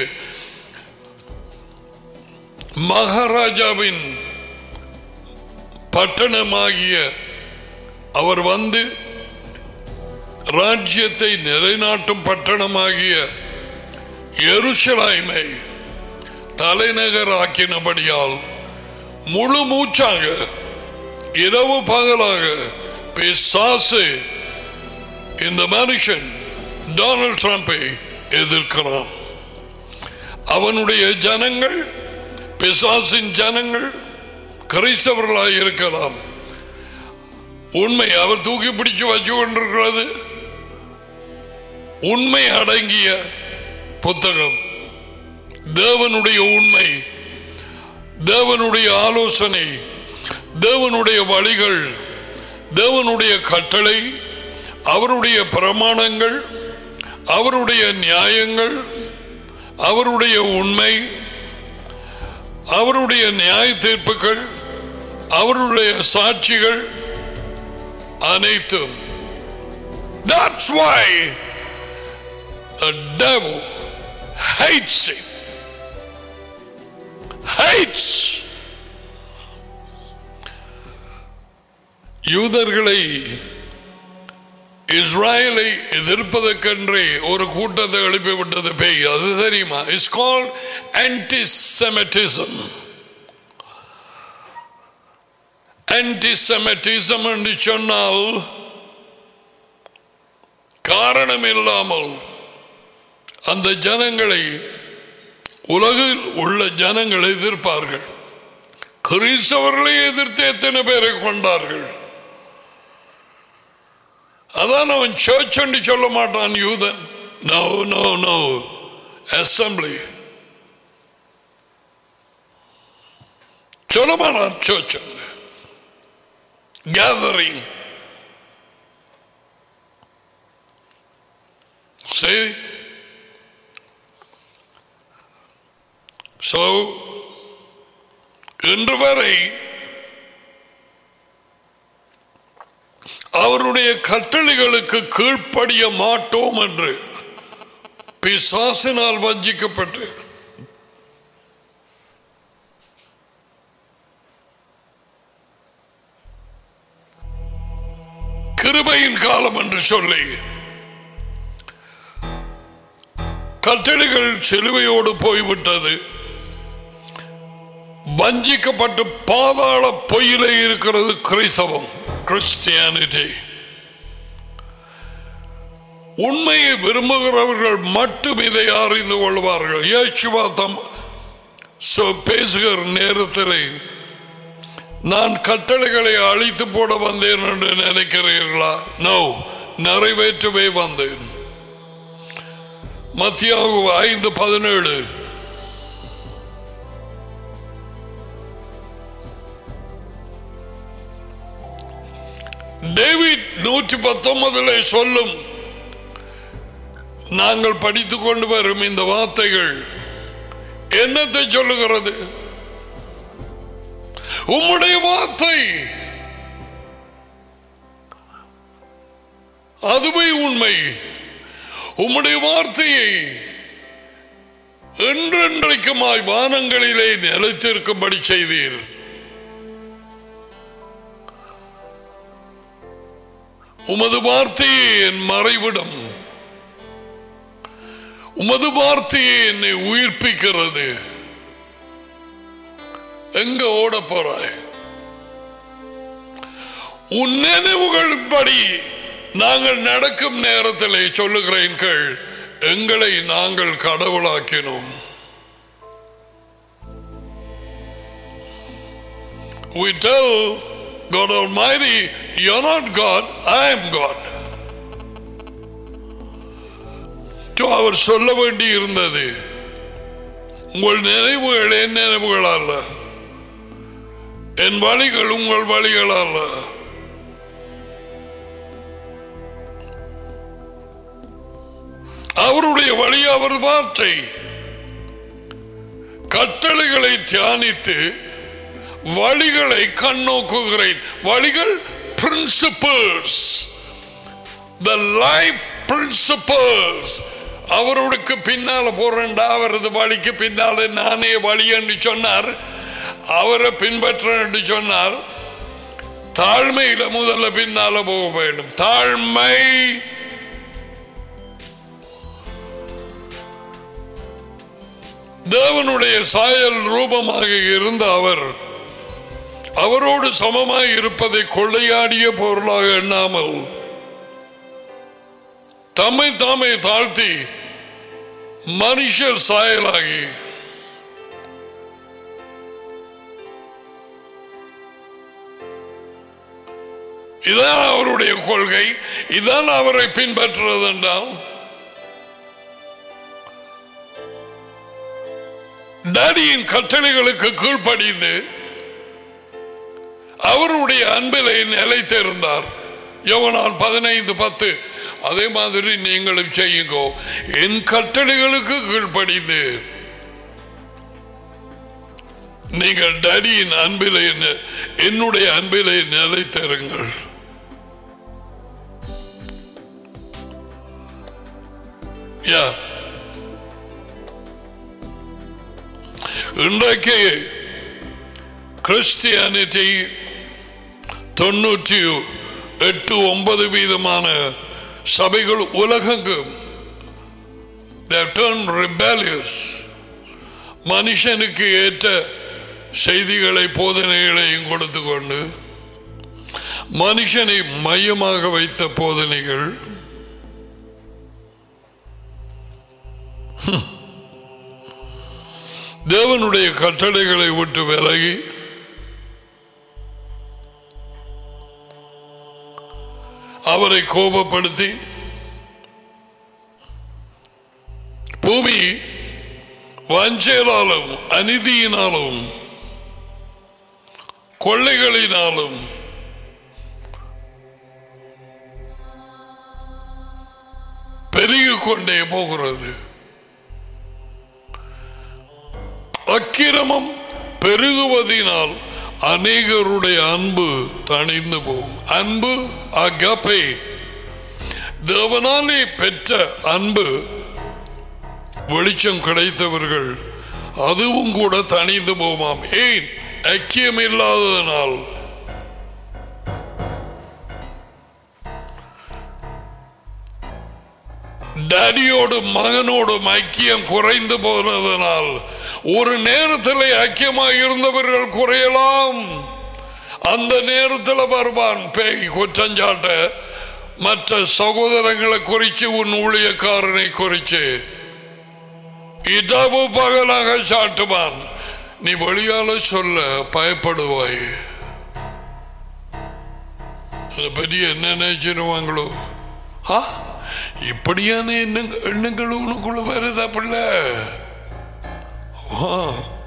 மகாராஜாவின் பட்டணமாகிய அவர் வந்து ராஜ்யத்தை நிலைநாட்டும் பட்டணமாகிய எருசலாய்மை தலைநகர் ஆக்கினபடியால் முழு மூச்சாக இரவு பகலாக பிசாசு இந்த மனுஷன் டொனால்ட் ட்ரம்பை எதிர்க்கிறான் அவனுடைய ஜனங்கள் பிசாசின் ஜனங்கள் கிறிஸ்தவர்களாக இருக்கலாம் உண்மை அவர் தூக்கி பிடிச்சு வச்சு கொண்டிருக்கிறது உண்மை அடங்கிய புத்தகம் தேவனுடைய உண்மை தேவனுடைய ஆலோசனை தேவனுடைய வழிகள் தேவனுடைய கட்டளை அவருடைய பிரமாணங்கள் அவருடைய நியாயங்கள் அவருடைய உண்மை அவருடைய நியாய தீர்ப்புகள் அவருடைய சாட்சிகள் அனைத்தும் That's why the devil hates him. Hates. யூதர்களை இஸ்ராயலை எதிர்ப்பதற்கென்றே ஒரு கூட்டத்தை எழுப்பிவிட்டது பேய் அது தெரியுமா இட்ஸ் கால் ஆன்டிசெமட்டிசம் ஆன்டிசெமட்டிசம் என்று சொன்னால் காரணம் இல்லாமல் அந்த ஜனங்களை உலகில் உள்ள ஜனங்கள் எதிர்ப்பார்கள் கிறிஸ்தவர்களை எதிர்த்து எத்தனை பேரை கொண்டார்கள் அதான் அவன் சர்ச் என்று சொல்ல மாட்டான் யூதன் நோ நோ நோ அசம்பிளி சொல்ல மாட்டான் சர்ச் கேதரிங் See? So, இன்று வரை அவருடைய கட்டளைகளுக்கு கீழ்ப்படிய மாட்டோம் என்று பிசாசினால் வஞ்சிக்கப்பட்டு கிருபையின் காலம் என்று சொல்லி கட்டளைகள் சிலுவையோடு போய்விட்டது வஞ்சிக்கப்பட்டு பாதாள பொய்யிலே இருக்கிறது கிறிஸ்தவம் கிறிஸ்டியானிட்டி உண்மையை விரும்புகிறவர்கள் மட்டும் இதை அறிந்து கொள்வார்கள் இயேசுவா தம் சொ- பேசுகிற நேரத்தில் நான் கட்டளைகளை அழித்து போட வந்தேன் என்று நினைக்கிறீர்களா நோ நிறைவேற்றவே வந்தேன் மத்தியாகு ஐந்து பதினேழு டேவிட் நூற்றி பத்தொன்பதுல சொல்லும் நாங்கள் படித்துக் கொண்டு வரும் இந்த வார்த்தைகள் என்னத்தை சொல்லுகிறது உம்முடைய வார்த்தை அதுவே உண்மை உம்முடைய வார்த்தையை என்றென்றைக்குமாய் வானங்களிலே நிலைத்திருக்கும்படி செய்தீர் உமது வார்த்தையே என் மறைவிடம் உமது வார்த்தையே என்னை உயிர்ப்பிக்கிறது எங்க ஓட போறாய் உன் நினைவுகளின்படி நாங்கள் நடக்கும் நேரத்திலே சொல்லுகிறேன் கேள் எங்களை நாங்கள் கடவுளாக்கினோம் We tell God Almighty, you're not God, I am God. So அவர் சொல்ல வேண்டி இருந்தது உங்கள் நினைவுகள் என் நினைவுகள் அல்ல என் வழிகள் உங்கள் வழிகள் அல்ல அவருடைய வழி அவர் வார்த்தை கட்டளைகளை தியானித்து வழிகளை கண்ணோக்குகிறேன் வழிகள் பிரின்சிபல்ஸ் த லைஃப் பிரின்சிபல்ஸ் அவருக்கு பின்னால போறேன்டா அவரது வழிக்கு பின்னால நானே வழி என்று சொன்னார் அவரை பின்பற்ற என்று சொன்னார் தாழ்மையில முதல்ல பின்னால போக வேண்டும் தாழ்மை தேவனுடைய சாயல் ரூபமாக இருந்த அவர் அவரோடு சமமாய் இருப்பதை கொள்ளையாடிய பொருளாக எண்ணாமல் தம்மை தாமே தாழ்த்தி மனுஷர் சாயலாகி இதான் அவருடைய கொள்கை இதான் அவரை பின்பற்றுவது என்றால் டேடியின் கட்டளைகளுக்கு கீழ்ப்படிந்து அவருடைய அன்பிலை நிலைத்திருந்தார் யோவனால் பதினைந்து பத்து அதே மாதிரி நீங்களும் செய்யுங்கோ என் கட்டளைகளுக்கு கீழ்ப்படிந்து நீங்கள் டேடியின் அன்பிலை நி- என்னுடைய அன்பிலை நிலைத்திருங்கள் யா இன்றைக்கு கிறிஸ்டியானிட்டி தொண்ணூற்றி எட்டு ஒன்பது வீதமான சபைகள் உலகெங்கும் they have turned rebellious மனுஷனுக்கு ஏற்ற செய்திகளை போதனைகளையும் கொடுத்து கொண்டு மனுஷனை மையமாக வைத்த போதனைகள் தேவனுடைய கட்டளைகளை விட்டு விலகி அவரை கோபப்படுத்தி பூமி வஞ்சையினாலும் அநீதியினாலும் கொள்ளைகளினாலும் பெருகிக் கொண்டே போகிறது அக்கிரமம் பெருகுவதினால் அநேகருடைய அன்பு தணிந்து போகும் அன்பு அகப்பை தேவனாலே பெற்ற அன்பு வெளிச்சம் கிடைத்தவர்கள் அதுவும் கூட தணிந்து போமாம் ஏன் ஐக்கியம் இல்லாததனால் டேடியோடும் மகனோடும் ஐக்கியம் குறைந்து போனதனால் ஒரு நேரத்தில் ஐக்கியமாக இருந்தவர்கள் குறையலாம் அந்த நேரத்தில் வருவான் பேய் குற்றஞ்சாட்ட மற்ற சகோதரங்களை குறித்து உன் ஊழியக்காரனை குறித்து இரவு பகலாக சாட்டுவான் நீ வெளியால சொல்ல பயப்படுவாய் அதை பற்றி என்ன நினைச்சிருவாங்களோ ஆ இப்படியான எண்ணங்க எண்ணங்கள் உனக்குள்ள வருதா பிள்ளை ஆ.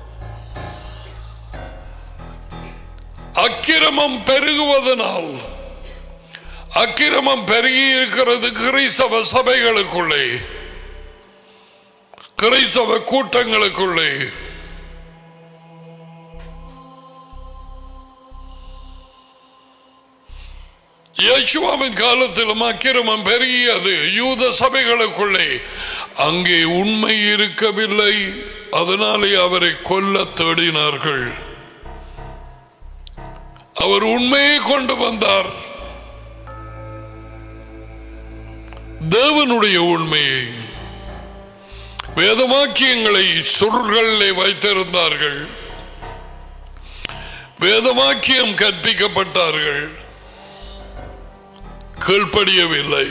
அக்கிரமம் பெருகுவதனால் அக்கிரமம் பெருகி இருக்கிறது கிறிஸ்தவ சபைகளுக்குள்ளே கிறிஸ்தவ கூட்டங்களுக்குள்ளே யேசுவாவின் காலத்திலும் அக்கிரமம் பெருகியது யூத சபைகளுக்குள்ளே அங்கே உண்மை இருக்கவில்லை அதனாலே அவரை கொல்ல தேடினார்கள் அவர் உண்மையை கொண்டு வந்தார் தேவனுடைய உண்மையை வேதவாக்கியங்களை சுருள்களிலே வைத்திருந்தார்கள் வேதவாக்கியம் கற்பிக்கப்பட்டார்கள் கீழ்ப்படியவில்லை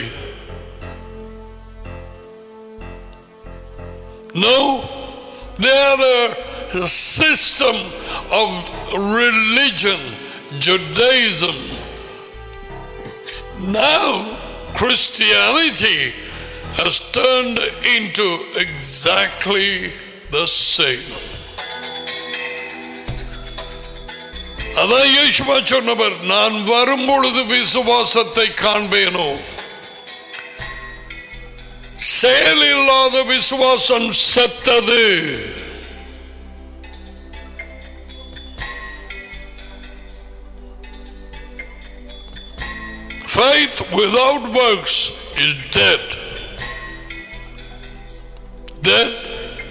No, they are a system of religion, Judaism. Now, Christianity has turned into exactly the same. அதான் இயேசுவா சொன்னவர் நான் வரும் பொழுது விசுவாசத்தை காண்பேனோ செயல் இல்லாத விசுவாசம் செத்தது Faith without works is dead. Dead.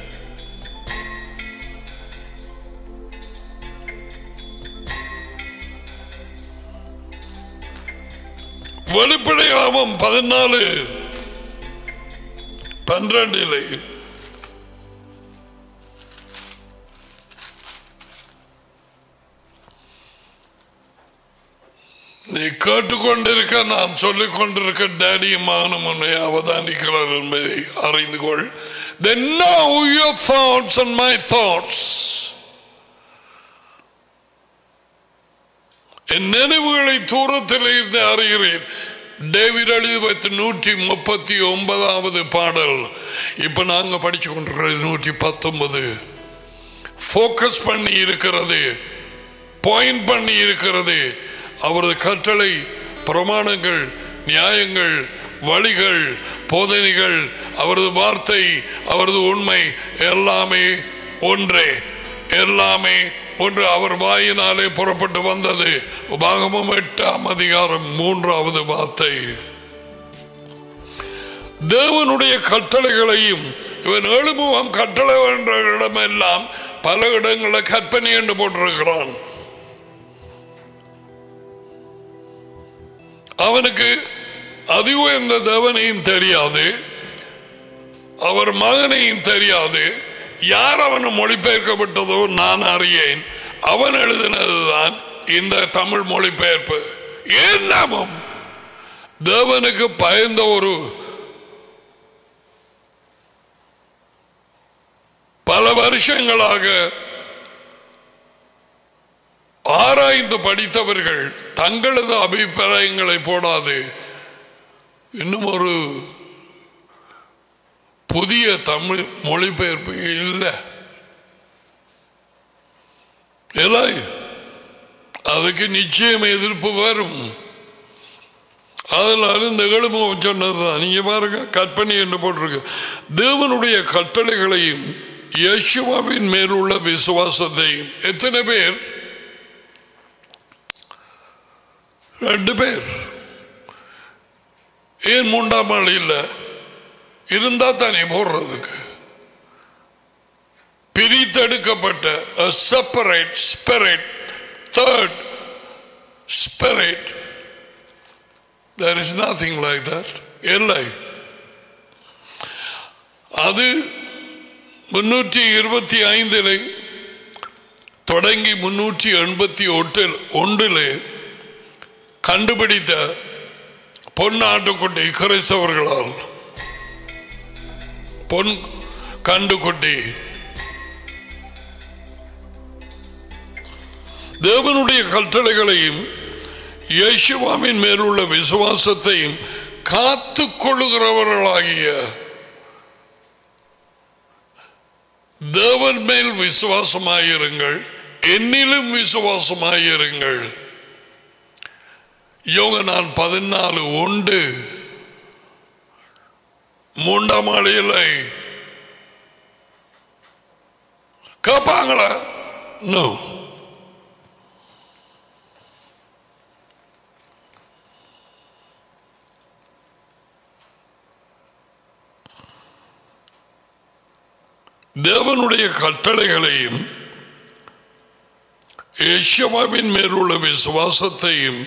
வெளிப்படையாமம் பதினாலு பன்னிரண்டிலே நீ கேட்டுக்கொண்டிருக்க நான் சொல்லிக் கொண்டிருக்க டேடியும் மகனும் உன்னை அவதானிக்கிறார் என்பதை அறிந்து கொள் Then know your thoughts and my thoughts. என் நினைவுகளை தூரத்தில் இருந்து அறிகிறேன் டேவிட் எழுபத்தி நூற்றி முப்பத்தி ஒன்பதாவது பாடல் இப்ப நாங்க படிச்சு கொண்டிருக்கிறது நூற்றி பத்தொன்பது போக்கஸ் பண்ணி இருக்கிறது பாயிண்ட் பண்ணி இருக்கிறது அவரது கட்டளை பிரமாணங்கள் நியாயங்கள் வழிகள் போதனைகள் அவரது வார்த்தை அவரது உண்மை எல்லாமே ஒன்றே எல்லாமே ஒன்று அவர் வாயினாலே புறப்பட்டு வந்தது உபாகமம் எட்டாம் அதிகாரம் மூன்றாவது வார்த்தை தேவனுடைய கட்டளைகளையும் இவன் எழுமுகம் கட்டளை என்ற இடமெல்லாம் பல இடங்களில் கற்பனை என்று போட்டிருக்கிறான் அவனுக்கு அதி உயர்ந்த தேவனையும் தெரியாது அவர் மகனையும் தெரியாது யார் அவனு மொழிபெயர்க்கப்பட்டதோ நான் அறியேன் அவன் எழுதினதுதான் இந்த தமிழ் மொழிபெயர்ப்பு என்னமும் தேவனுக்கு பயந்த ஒரு பல வருஷங்களாக ஆராய்ந்து படித்தவர்கள் தங்களது அபிப்பிராயங்களை போடாது இன்னும் ஒரு புதிய தமிழ் மொழிபெயர்ப்பு இல்லை இல்லை அதுக்கு நிச்சயம் எதிர்ப்பு வரும் அதனால இந்த எழுமுகம் சொன்னதுதான் நீங்க பாருங்க கற்பனை என்று போட்டிருக்கு தேவனுடைய கட்டளைகளையும் யேசுவாவின் மேலுள்ள விசுவாசத்தையும் எத்தனை பேர் ரெண்டு பேர் ஏன் மூன்றாம் ஆள் இல்லை இருந்தா தானே போடுறதுக்கு பிரித்தெடுக்கப்பட்ட separate spirit third spirit there is nothing like that இல்லை அது முன்னூற்றி இருபத்தி ஐந்தில் தொடங்கி முன்னூற்றி எண்பத்தி ஒட்டில் ஒன்றில் கண்டுபிடித்த பொன்னாட்டுக்குட்டி கிறிஸ்தவர்களால் பொன் கண்டுக்குட்டி தேவனுடைய கட்டளைகளையும் யேசுவாவின் மேலுள்ள விசுவாசத்தையும் காத்து கொள்ளுகிறவர்களாகிய தேவன் மேல் விசுவாசமாயிருங்கள் என்னிலும் விசுவாசமாயிருங்கள் யோகனான் பதினாலு உண்டு மூன்றாம் ஆளிலை கேட்பாங்களா நோ தேவனுடைய கட்டளைகளையும் ஏஷவாவின் மேலுள்ள விசுவாசத்தையும்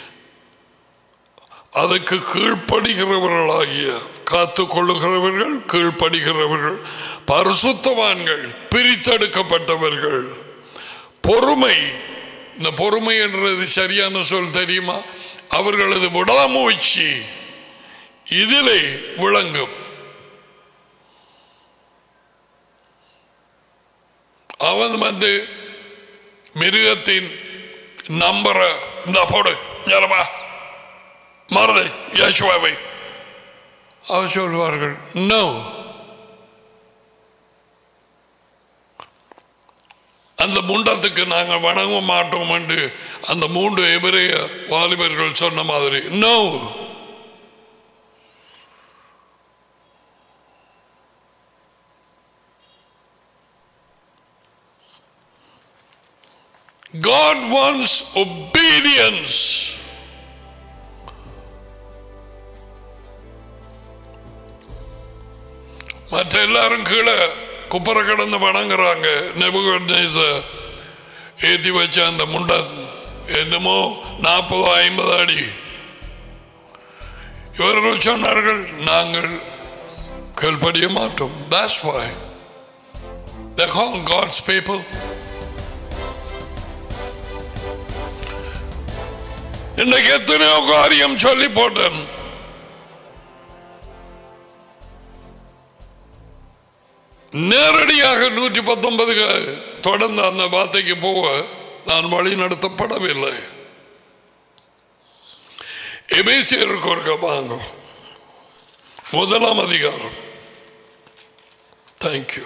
அதுக்கு கீழ்ப்படுகிறவர்களாகிய காத்து கொள்ளுகிறவர்கள் கீழ்ப்படுகிறவர்கள் பரிசுத்தவான்கள் பிரித்தெடுக்கப்பட்டவர்கள் பொறுமை இந்த பொறுமை என்றது சரியான சொல் தெரியுமா அவர்களது விடாமுயற்சி இதிலே விளங்கும் அவன் வந்து மிருகத்தின் நம்பரை இந்த போடு ஞாபகமா மறதை யேசுவாவை அவர் சொல்வார்கள் நோ அந்த முண்டத்துக்கு நாங்கள் வணங்க மாட்டோம் என்று அந்த மூன்று எபிரேய வாலிபர்கள் சொன்ன மாதிரி நோ God wants obedience. மற்ற எல்லாரும் கீழே குப்பரை கிடந்து வணங்குறாங்க நெபுகட்நேச ஏத்தி வச்ச அந்த முண்டன் என்னமோ நாற்பதோ ஐம்பது அடி இவர்கள் சொன்னார்கள் நாங்கள் கீழ்ப்படிய மாட்டோம் that's why they call God's people இன்னைக்கு எத்தனையோ காரியம் சொல்லி போட்டேன் நேரடியாக நூற்றி பத்தொன்பது தொடர்ந்து அந்த வார்த்தைக்கு போக நான் வழி நடத்தப்படவில்லை எபேசியருக்கு ஒரு வாங்க முதலாம் அதிகாரம் தேங்க்யூ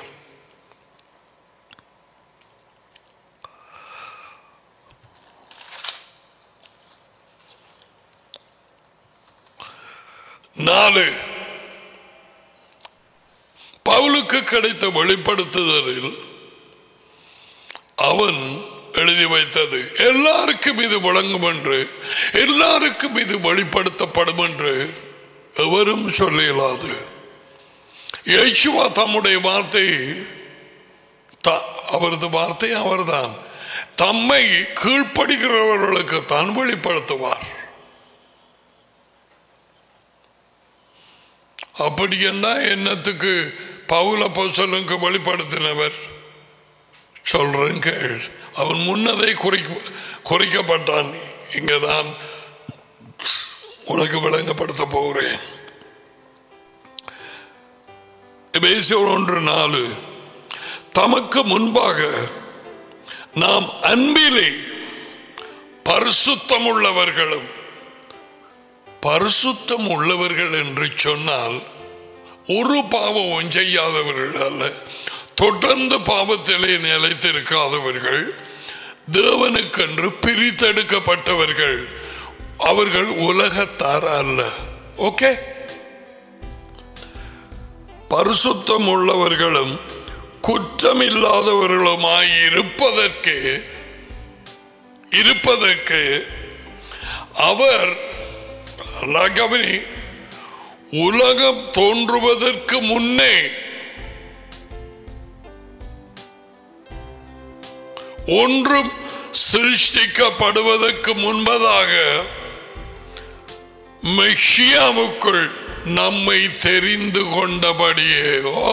நாலு பவுலுக்கு கிடைத்த வெளிப்படுத்துதலில் அவன் எழுதி வைத்தது எல்லாருக்கும் இது வழங்கும் என்று எல்லாருக்கும் இது வெளிப்படுத்தப்படும் என்று எவரும் சொல்ல இயலாது இயேசுவா தம்முடைய வார்த்தை த- அவரது வார்த்தை அவர்தான் தம்மை கீழ்ப்படுகிறவர்களுக்கு தான் வெளிப்படுத்துவார் அப்படி என்ன என்னத்துக்கு பவுல பொசலுக்கு வெளிப்படுத்தினவர் சொல்றேன் கேள் அவன் முன்னதை குறிக்க குறிக்கப்பட்டான் இங்க நான் உனக்கு விளங்கப்படுத்த போகிறேன் எபேசியர் ஒன்று நாலு தமக்கு முன்பாக நாம் அன்பிலே பரிசுத்தம் உள்ளவர்களும் பரிசுத்தம் உள்ளவர்கள் என்று சொன்னால் ஒரு பாவமும் செய்யாதவர்கள் அல்ல தொடர்ந்து பாவத்திலே நிலைத்திருக்காதவர்கள் தேவனுக்கென்று பிரித்தெடுக்கப்பட்டவர்கள் அவர்கள் உலகத்தார் அல்ல ஓகே பரிசுத்தம் உள்ளவர்களும் குற்றமில்லாதவர்களுமாய் இருப்பதற்கு இருப்பதற்கு அவர் நல்லா கவனி உலகம் தோன்றுவதற்கு முன்னே ஒன்றும் சிருஷ்டிக்கப்படுவதற்கு முன்பதாக மெஷியாவுக்குள் நம்மை தெரிந்து கொண்டபடியே ஓ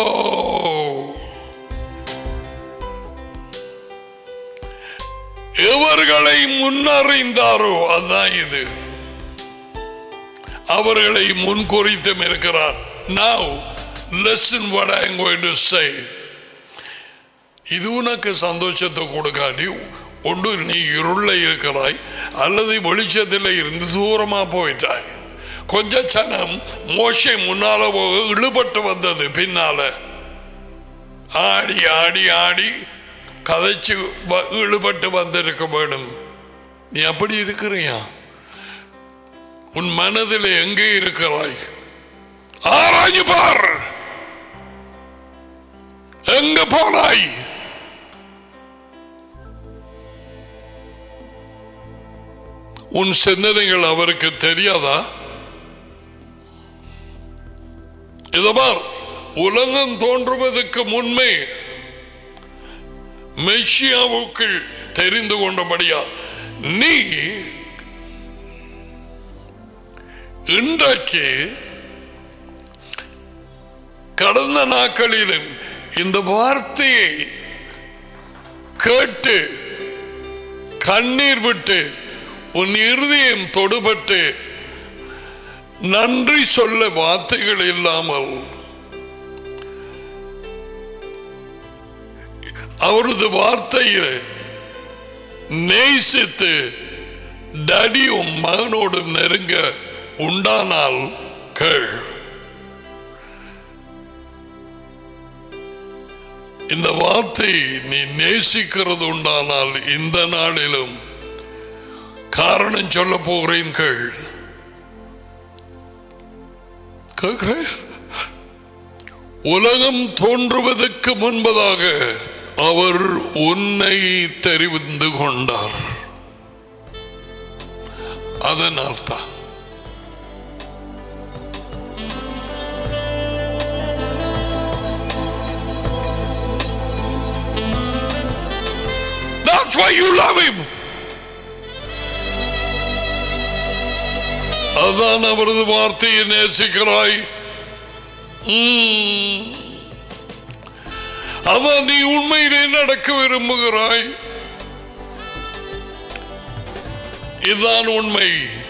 எவர்களை முன்னறிந்தாரோ அதான் இது அவர்களை முன்குறித்தும் இருக்கிறார் now listen what I am going to say இது உனக்கு சந்தோஷத்தை கொடுக்காட்டி ஒன்று நீ இருள இருக்கிறாய் அல்லது வெளிச்சத்தில் இருந்து தூரமா போயிட்டாய் கொஞ்ச சனம் மோசை முன்னால போக இழுபட்டு வந்தது பின்னால ஆடி ஆடி ஆடி கதைச்சு வ- இழுபட்டு வந்திருக்க வேணும் நீ அப்படி இருக்கிறியா உன் மனதில் எங்கே இருக்கிறாய் ஆராய்ஞ்சு பார் எங்க போனாய் உன் சிந்தனைகள் அவருக்கு தெரியாதா இதோ பார் உலகம் தோன்றுவதற்கு முன்பே மெஷியாவுக்கு தெரிந்து கொண்டபடியா நீ இன்றைக்கு கடந்த நாட்களிலும் இந்த வார்த்தையை கேட்டு கண்ணீர் விட்டு உன் இருதயம் தொடுபட்டு நன்றி சொல்ல வார்த்தைகள் இல்லாமல் அவரது வார்த்தையில் நேசித்து டடியும் மகனோடு நெருங்க உண்டானால் கேள் இந்த வார்த்தை நீ நேசிக்கிறது உண்டானால் இந்த நாளிலும் காரணம் சொல்ல போகிறேன் கேள் கேட்கிறேன் உலகம் தோன்றுவதற்கு முன்பதாக அவர் உன்னை தெரிந்து கொண்டார் அதனால்தான் That's why you love him. அதான் அவரது வார்த்தையை நேசிக்கிறாய் உம். அதான் நீ உண்மையிலே நடக்க விரும்புகிறாய் இதுதான் உண்மை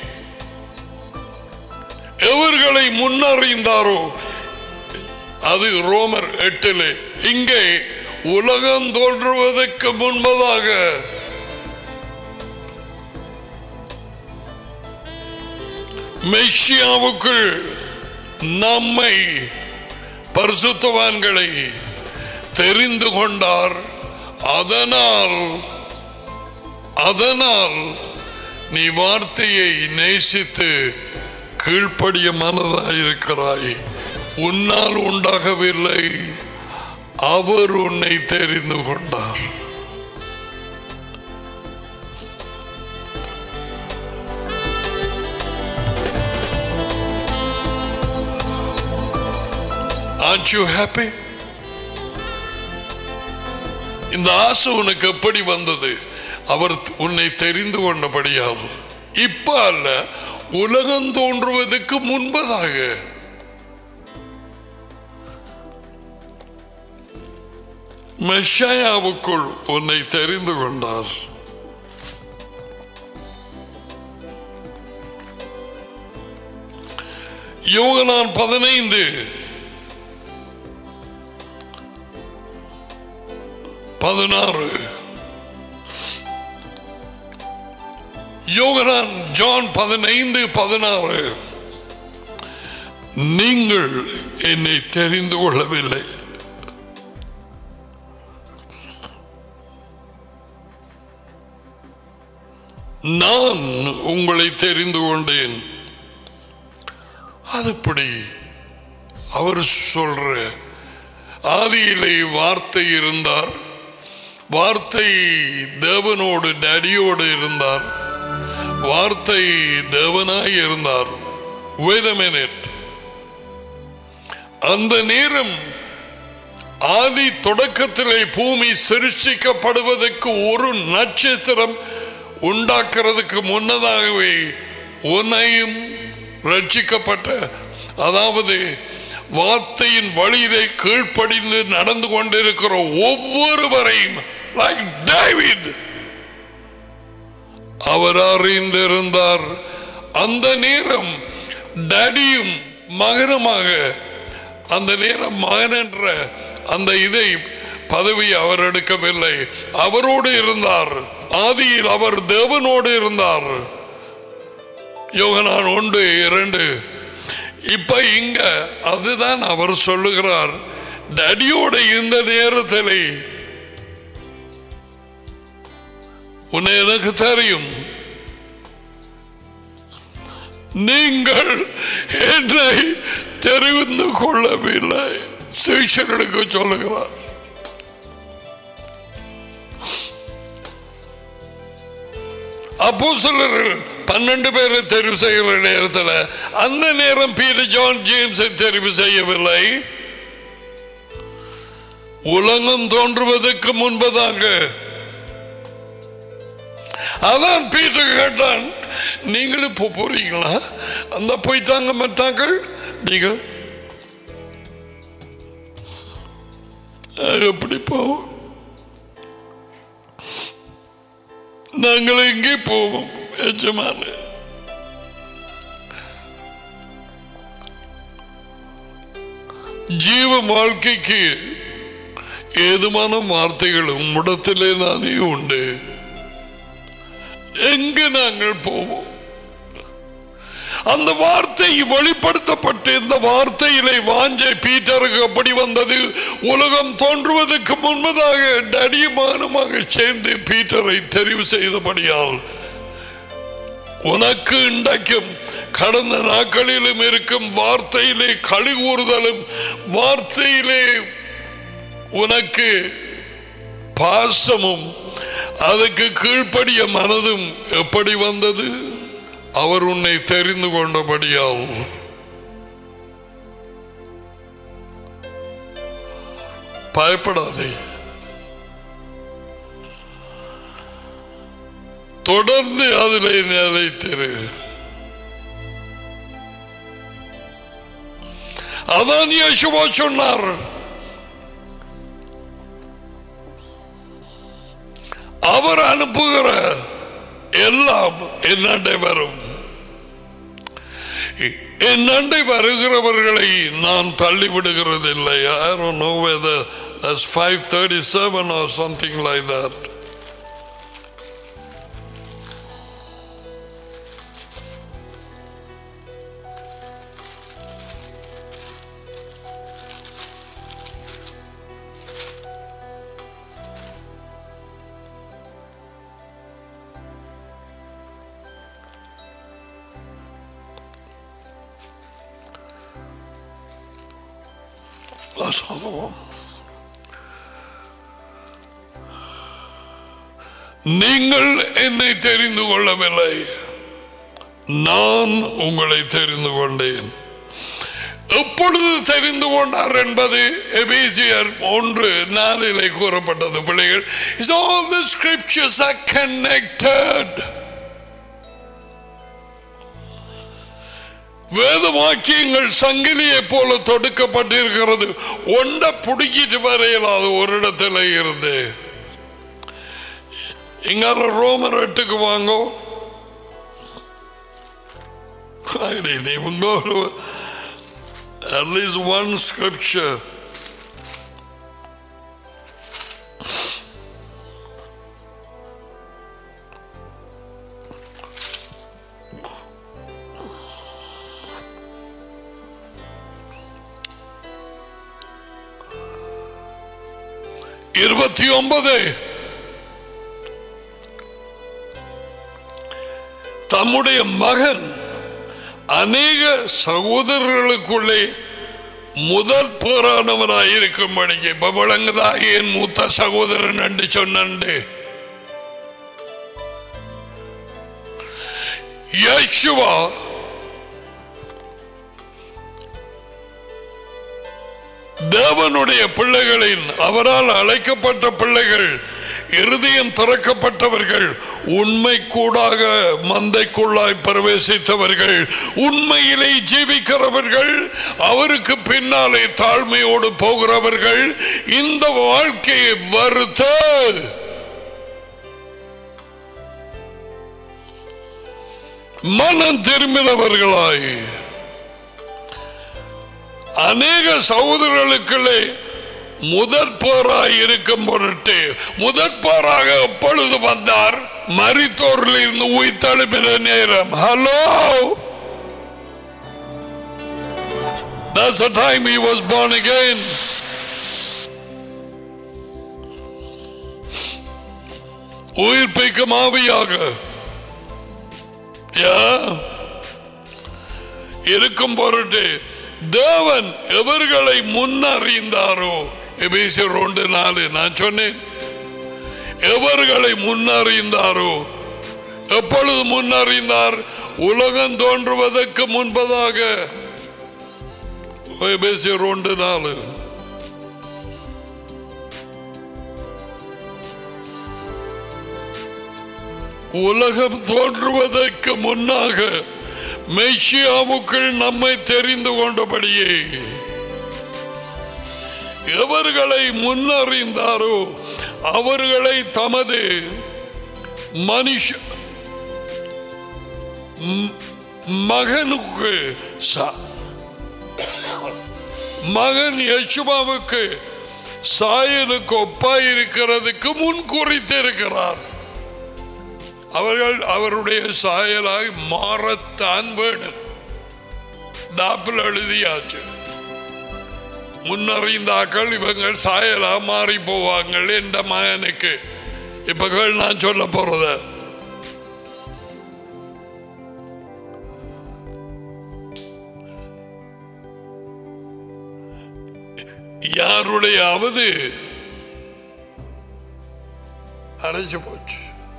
எவர்களை முன்னறிந்தாரோ அது ரோமர் எட்டிலே இங்கே உலகம் தோன்றுவதற்கு முன்பதாக மெஷியாவுக்குள் நம்மை பரிசுத்தவான்களை தெரிந்து கொண்டார் அதனால் அதனால் நீ வார்த்தையை நேசித்து கீழ்ப்படிய மனதாயிருக்கிறாய் உன்னால் உண்டாகவில்லை அவர் உன்னை தெரிந்து கொண்டார் Aren't you happy? இந்த ஆசை உனக்கு எப்படி வந்தது அவர் உன்னை தெரிந்து கொண்டபடியால் இப்ப அல்ல உலகம் தோன்றுவதற்கு முன்பதாக மெஷாயாவுக்குள் உன்னை தெரிந்து கொண்டார் யோகனான் பதினைந்து பதினாறு யோகனான் ஜான் பதினைந்து பதினாறு நீங்கள் என்னை தெரிந்து கொள்ளவில்லை நான் உங்களை தெரிந்து கொண்டேன் அதுபடி அவர் சொல்ற ஆதியிலே வார்த்தை இருந்தார் வார்த்தை தேவனோடு டடியோடு இருந்தார் வார்த்தை தேவனாய் இருந்தார் Wait a minute. அந்த நேரம் ஆதி தொடக்கத்திலே பூமி சிருஷ்டிக்கப்படுவதற்கு ஒரு நட்சத்திரம் உண்டாக்குறதுக்கு முன்னதாகவே உன்னையும் ரட்சிக்கப்பட்ட அதாவது வார்த்தையின் வழியிலே கீழ்ப்படிந்து நடந்து கொண்டிருக்கிற ஒவ்வொருவரையும் லைக் டேவிட் அவர் அறிந்திருந்தார் அந்த நேரம் டடியும் மகனுமாக அந்த நேரம் மகன் என்ற அந்த இதை பதவி அவர் எடுக்கவில்லை அவரோடு இருந்தார் ஆதியில் அவர் தேவனோடு இருந்தார் யோகனான் ஒன்று இரண்டு இப்ப இங்க அதுதான் அவர் சொல்லுகிறார் டடியோட இந்த நேரத்தில் உன்னை எனக்கு தெரியும் நீங்கள் என்னை தெரிந்து கொள்ளவில்லை சீஷர்களுக்கு சொல்லுகிறார் அப்போ பன்னெண்டு பேரை தெரிவு செய்கிற நேரத்தில் அந்த நேரம் பீட்டர் ஜான் ஜேம்ஸை தெரிவு செய்யவில்லை உலகம் தோன்றுவதற்கு முன்பதாக அதான் பீட்டர் கேட்டான் நீங்களும் இப்போ போறீங்களா அந்த போய் தாங்க மாட்டாங்கள் நீங்கள் அது எப்படி போவோம் நாங்கள் எங்கே போவோம் எஜமான ஜீவ வாழ்க்கைக்கு ஏதுமான வார்த்தைகளும் முடத்திலே தானே உண்டு எங்கு நாங்கள் போவோம் அந்த வார்த்தை வெளிப்படுத்தப்பட்டு இந்த வார்த்தையிலே வாஞ்சை பீட்டருக்கு அப்படி வந்தது உலகம் தோன்றுவதற்கு முன்பதாக டடியமானமாக சேர்ந்து பீட்டரை தெரிவு செய்தபடியால் உனக்கு இன்றைக்கும் கடந்த நாட்களிலும் இருக்கும் வார்த்தையிலே களி கூறுதலும் வார்த்தையிலே உனக்கு பாசமும் அதுக்கு கீழ்ப்படிய மனதும் எப்படி வந்தது அவர் உன்னை தெரிந்து கொண்டபடியால் பயப்படாதே தொடர்ந்து அதிலே நிலைத்திரு அதான் யேசுவா சொன்னார் அவர் அனுப்புகிற எல்லாம் என்னண்டை வரும் என்னண்டை வருகிறவர்களை நான் தள்ளிவிடுகிறதில்லை I don't know whether that's 537 or something like that. வாசகம். நீங்கள் என்னை தெரிந்து கொள்ளவில்லை நான் உங்களை தெரிந்து கொண்டேன் எப்பொழுது தெரிந்து கொண்டார் என்பது எபேசியர் ஒன்று நாளிலே கூறப்பட்டது பிள்ளைகள் It's all the scriptures are connected வேத வாக்கியங்கள் சங்கிலியை போல தொடுக்கப்பட்டிருக்கிறது ஒண்ட புடுக்கிட்டு வரையலாது ஒரு இடத்துல இருந்து இங்கால ரோமர் எட்டுக்கு வாங்கோ I didn't even go to at least one scripture. இருபத்தி ஒன்பது தம்முடைய மகன் அநேக சகோதரர்களுக்குள்ளே முதல் போரானவனாய் இருக்கும்படிக்கு இப்ப விளங்குதா என் மூத்த சகோதரன் என்று சொன்னண்டு யேசுவா தேவனுடைய பிள்ளைகளின் அவரால் அழைக்கப்பட்ட பிள்ளைகள் இருதயம் திறக்கப்பட்டவர்கள் உண்மை கூடாக மந்தைக்குள்ளாய் பிரவேசித்தவர்கள் உண்மையிலே ஜீவிக்கிறவர்கள் அவருக்கு பின்னாலே தாழ்மையோடு போகிறவர்கள் இந்த வாழ்க்கையை வருத்த மனம் திரும்பினவர்களாய் அநேக சகோதரர்களுக்குள்ளே முதற் போராய் இருக்கும் பொருட்டு முதற் போராக எப்பொழுது வந்தார் மரித்தோரில் இருந்து உயிர்த்தெழுப்பின நேரம் hello That's the time he was born again. உயிர்ப்பிக்கும் ஆவியாக Yeah. இருக்கும் பொருட்டு தேவன் எவர்களை முன்னறிந்தாரோ எபேசியர் ஒன்று நாலு நான் சொன்னேன் எவர்களை முன்னறிந்தாரோ எப்பொழுது முன்னறிந்தார் உலகம் தோன்றுவதற்கு முன்பதாக எபேசியர் ஒன்று நாலு உலகம் தோன்றுவதற்கு முன்னாக மெய்ஷியாவுக்குள் நம்மை தெரிந்து கொண்டபடியே எவர்களை முன்னறிந்தாரோ அவர்களை தமது மனுஷ ம்- மகனுக்கு ச- மகன் யசுமாவுக்கு சாயலுக்கு ஒப்பாயிருக்கிறதுக்கு முன் குறித்திருக்கிறார் அவர்கள் அவருடைய சாயலாய் மாறத்தான் வேணும் டாப்பில் எழுதியாச்சு முன்னறிந்தாக்கள் இவங்க சாயலா மாறி போவாங்க என்ற மகனுக்கு இப்ப கேள் நான் சொல்ல போறத யாருடையாவது அடைச்சு போச்சு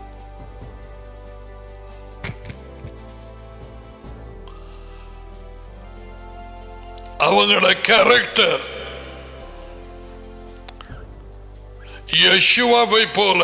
அவங்களோட கேரக்டர் யசுவாவை போல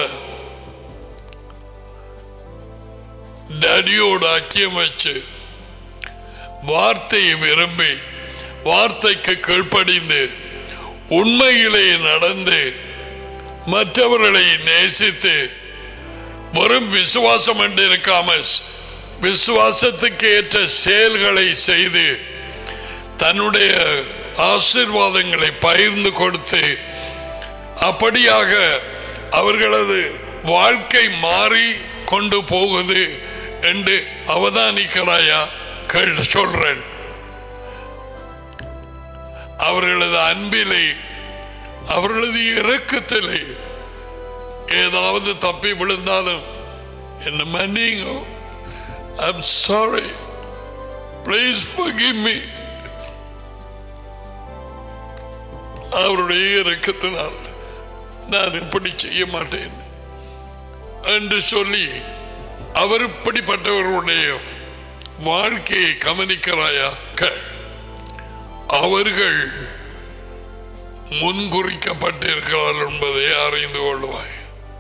டடியோட ஐக்கியம் வச்சு வார்த்தையை விரும்பி வார்த்தைக்கு கீழ்ப்படிந்து உண்மையிலே நடந்து மற்றவர்களை நேசித்து வெறும் விசுவாசம் என்று இருக்காமல் விசுவாசத்துக்கு ஏற்ற செயல்களை செய்து தன்னுடைய ஆசீர்வாதங்களை பகிர்ந்து கொடுத்து அப்படியாக அவர்களது வாழ்க்கை மாறி கொண்டு போகுது என்று அவதானிக்கிறாயா கேள் சொல்றேன் அவர்களது அன்பிலே அவர்களது இறக்கத்திலே ஏதாவது தப்பி விழுந்தாலும் என்ன மன்னிங்க I'm sorry please forgive me அவருடைய இறக்கத்தினால் நான் இப்படி செய்ய மாட்டேன் என்று சொல்லி அவர் இப்படிப்பட்டவர்களுடைய வாழ்க்கையை கவனிக்கிறாயா கேள். அவர்கள் முன்குறிக்கப்பட்டிருக்கிறார்கள் என்பதை அறிந்து கொள்வாய்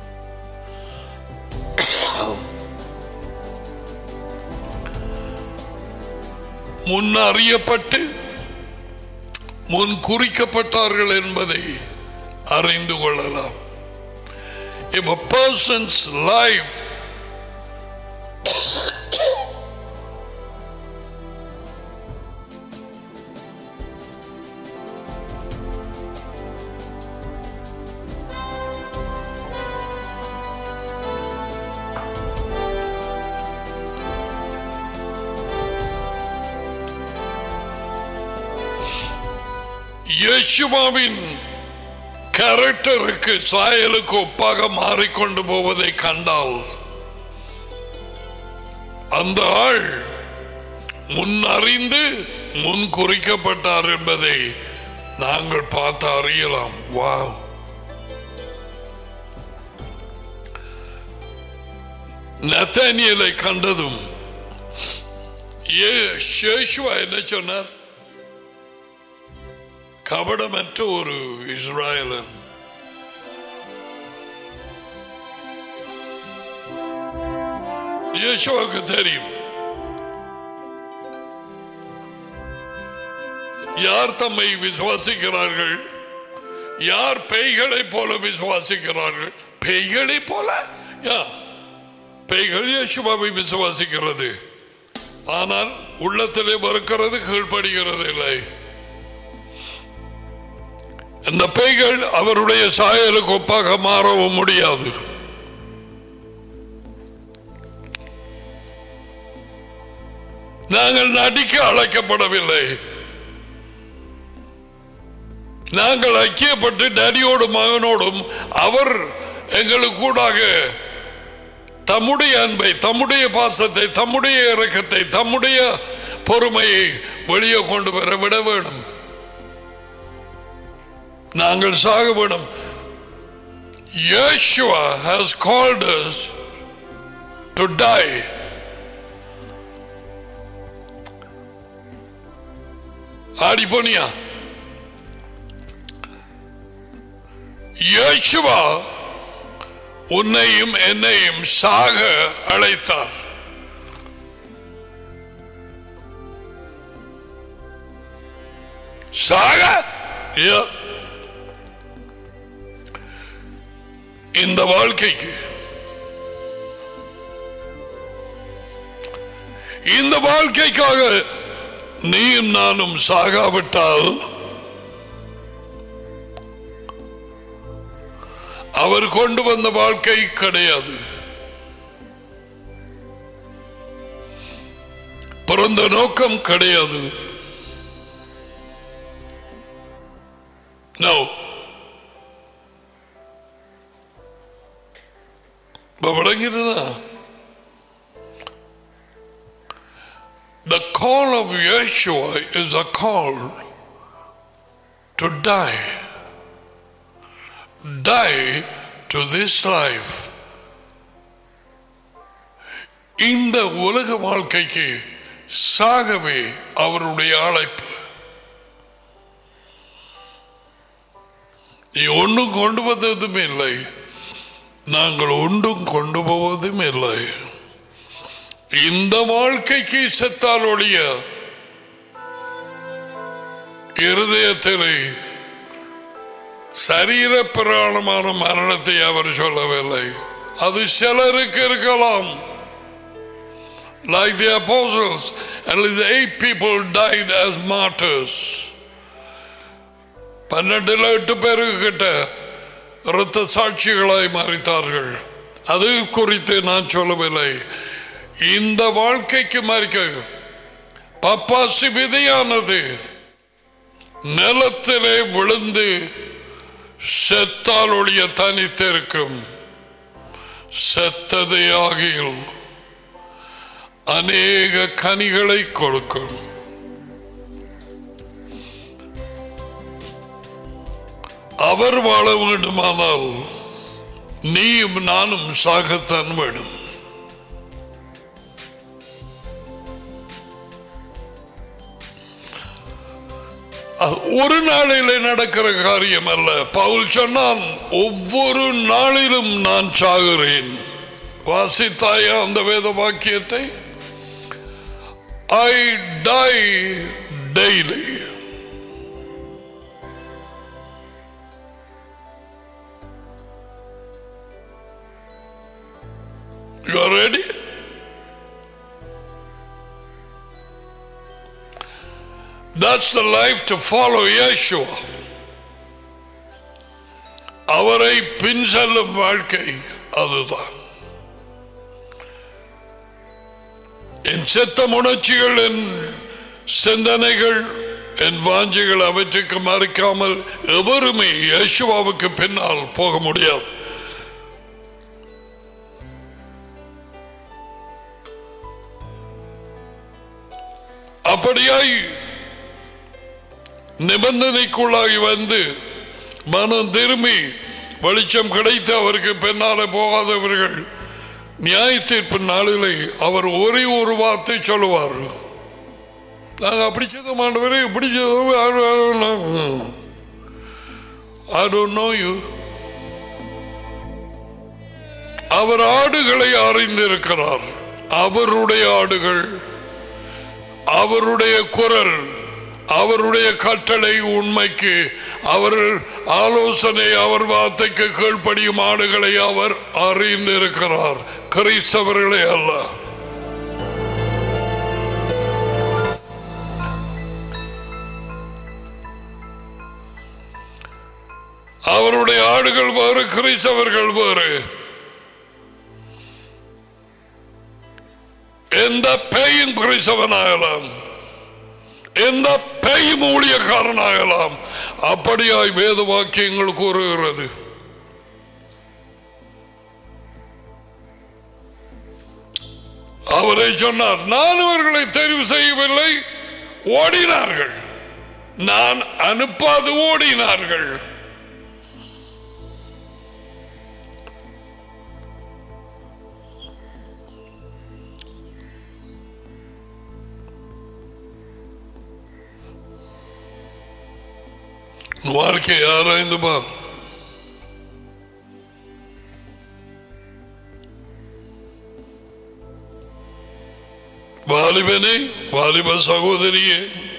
முன் அறியப்பட்டு முன் குறிக்கப்பட்டார்கள் என்பதை அறிந்து கொள்ளலாம் If a person's life இயேசுவாவின் கேரக்டருக்கு சாயலுக்கு ஒப்பாக மாறிக்கொண்டு போவதை கண்டால் அந்த ஆள் முன் அறிந்து முன் குறிக்கப்பட்டார் என்பதை நாங்கள் பார்த்து அறியலாம் வா நத்தானியலை கண்டதும் ஏ ஷேஷுவா என்ன சொன்னார் கபடமற்ற ஒரு இஸ்ராயலன் யேசுவுக்கு தெரியும் யார் தம்மை விசுவாசிக்கிறார்கள் யார் பேய்களை போல விசுவாசிக்கிறார்கள் பேய்களை போல யா பேய்கள் யேசுவாவை விசுவாசிக்கிறது ஆனால் உள்ளத்திலே மறுக்கிறது கீழ்ப்படுகிறது இல்லை இந்த பேய்கள் அவருடைய சாயலுக்கு ஒப்பாக மாறவும் முடியாது நாங்கள் நடிக்க அழைக்கப்படவில்லை நாங்கள் ஐக்கியப்பட்டு டேடியோடும் மகனோடும் அவர் எங்களுக்கு கூடாக தம்முடைய அன்பை தம்முடைய பாசத்தை தம்முடைய இறக்கத்தை தம்முடைய பொறுமையை வெளியே கொண்டு வர விட வேணும் நாங்கள் சாக வேணும் Yeshua has called us to die. ஆடி போனியா யேசுவா உன்னையும் என்னையும் சாக அழைத்தார் சாக Yeah. இந்த வாழ்க்கைக்கு இந்த வாழ்க்கைக்காக நீயும் நானும் சாகாவிட்டால் அவர் கொண்டு வந்த வாழ்க்கை கிடையாது பிறந்த நோக்கம் கிடையாது No. இப்ப விளங்குறதா The call of Yeshua is a call to die. Die to this life. இந்த உலக வாழ்க்கைக்கு சாகவே அவருடைய அழைப்பு நீ ஒன்றும் கொண்டு வந்ததும் இல்லை நாங்கள் ஒன்றும் கொண்டு போவதும் இல்லை இந்த வாழ்க்கைக்கு செத்தால் ஒழிய இருதயத்திலே சரீர பிராணமான மரணத்தை அவர் சொல்லவில்லை அது சிலருக்கு இருக்கலாம் Like the apostles, at least eight people died as martyrs. பன்னெண்டுல எட்டு பேருக்கு கிட்ட இரத்த சாட்சிகளாய் மறித்தார்கள் அது குறித்து நான் சொல்லவில்லை இந்த வாழ்க்கைக்கு மறிக்க பப்பாசி விதையானது நிலத்திலே விழுந்து செத்தால் ஒழிய தனித்திருக்கும் செத்ததே ஆகியில் அநேக கனிகளை கொடுக்கும் அவர் வாழ வேண்டுமானால் நீயும் நானும் சாகத்தான் வேணும் அது ஒரு நாளிலே நடக்கிற காரியம் அல்ல பவுல் சொன்னான் ஒவ்வொரு நாளிலும் நான் சாகிறேன் வாசித்தாயா அந்த வேத வாக்கியத்தை I die daily You are ready? That's the life to follow Yeshua. அவரை பின் செல்லும் வாழ்க்கை அதுதான் என் செத்த உணர்ச்சிகள் என் சிந்தனைகள் என் வாஞ்சிகள் அவற்றுக்கு மறைக்காமல் எவருமே யேசுவாவுக்கு பின்னால் போக முடியாது அப்படியாய் நிபந்தனைக்குள்ளாகி வந்து மனம் திரும்பி வெளிச்சம் கிடைத்து அவருக்கு பின்னாலே போகாதவர்கள் நியாய தீர்ப்பு நாளிலே அவர் ஒரே ஒரு வார்த்தை சொல்லுவார் நாங்கள் அப்படி செய்த மாட்டவரே இப்படி செய்தோம் I don't know you. அவர் ஆடுகளை அறிந்திருக்கிறார் அவருடைய ஆடுகள் அவருடைய குரல் அவருடைய கட்டளை உண்மைக்கு அவர் ஆலோசனை அவர் வார்த்தைக்கு கீழ்ப்படியும் ஆடுகளை அவர் அறிந்திருக்கிறார் கிறிஸ்தவர்களே அல்ல அவருடைய ஆடுகள் வேறு கிறிஸ்தவர்கள் வேறு எந்த பேயும் கிறிஸ்தவனாகலாம் எந்த பேயும் ஊழியக்காரனாகலாம் அப்படியாய் வேத வாக்கியங்கள் கூறுகிறது அவரை சொன்னார் நான் அவர்களை தெரிவு செய்யவில்லை ஓடினார்கள் நான் அனுப்பாது ஓடினார்கள் உன் வாழ்க்கையை ஆராய்ந்து பார் வாலிபனே வாலிப சகோதரியே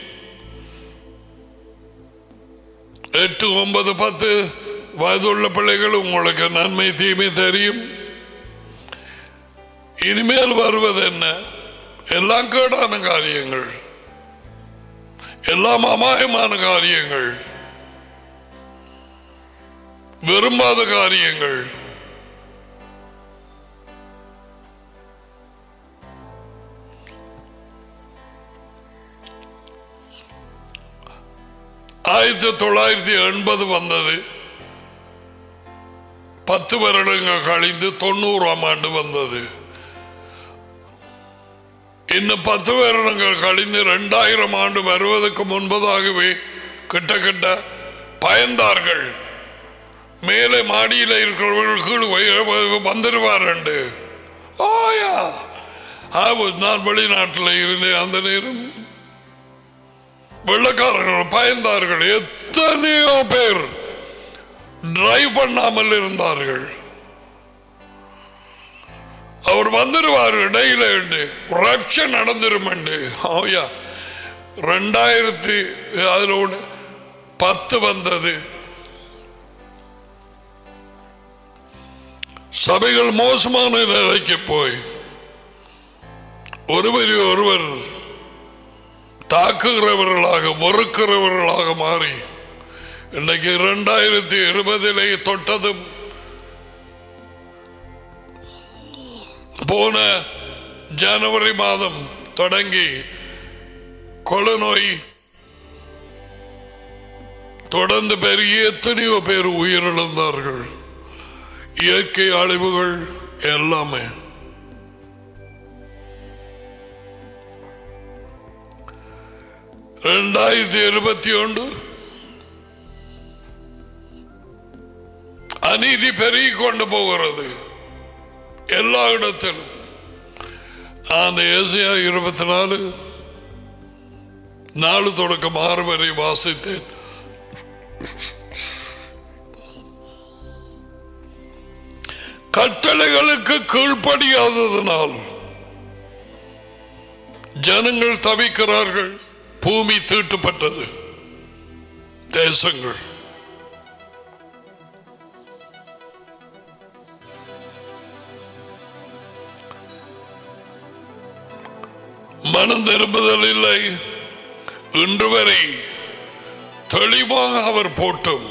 எட்டு ஒன்பது பத்து வயதுள்ள பிள்ளைகள் உங்களுக்கு நன்மை தீமை தெரியும் இனிமேல் வருவது என்ன எல்லாம் கேடான காரியங்கள் எல்லாம் அமாயமான காரியங்கள் விரும்பாத காரியங்கள் ஆயிரத்தி தொள்ளாயிரத்தி எண்பது வந்தது பத்து வருடங்கள் கழிந்து தொண்ணூறாம் ஆண்டு வந்தது இன்னும் பத்து வருடங்கள் கழிந்து இரண்டாயிரம் ஆண்டு வருவதற்கு முன்பதாகவே கிட்ட கிட்ட பயந்தார்கள் மேலே மாடியில் இருக்கிறவர்கள் கீழ் வை- வந்துடுவார் என்று ஆயா நான் வெளிநாட்டில் இருந்தேன் அந்த நேரம் வெள்ளக்காரர்கள் பயந்தார்கள் எத்தனையோ பேர் டிரைவ் பண்ணாமல் இருந்தார்கள் அவர் வந்துடுவார் இடையில என்று ரப்ஷன் நடந்துரும் என்று ஆயா ரெண்டாயிரத்தி அதுல ஒண்ணு பத்து வந்தது சபைகள் மோசமான நிலைக்கு போய் ஒருவரை ஒருவர் தாக்குகிறவர்களாக வெறுக்கிறவர்களாக மாறி இன்னைக்கு இரண்டாயிரத்தி இருபதிலே தொட்டதும் போன ஜனவரி மாதம் தொடங்கி கொழுநோய் தொடர்ந்து பெருகி எத்தனையோ பேர் உயிரிழந்தார்கள் இயற்கை அழிவுகள் எல்லாமே ரெண்டாயிரத்தி இருபத்தி ஒன்று அநீதி பெருகி கொண்டு போகிறது எல்லா இடத்திலும் அந்த ஏசியா இருபத்தி நாலு நாலு தொடக்கம் ஆறு வரை வாசித்தேன் கட்டளைகளுக்கு கீழ்ப்படியாததனால் ஜனங்கள் தவிக்கிறார்கள் பூமி தீட்டுப்பட்டது தேசங்கள் மனம் திரும்புதல் இல்லை இன்று வரை தெளிவாக அவர் போட்டும்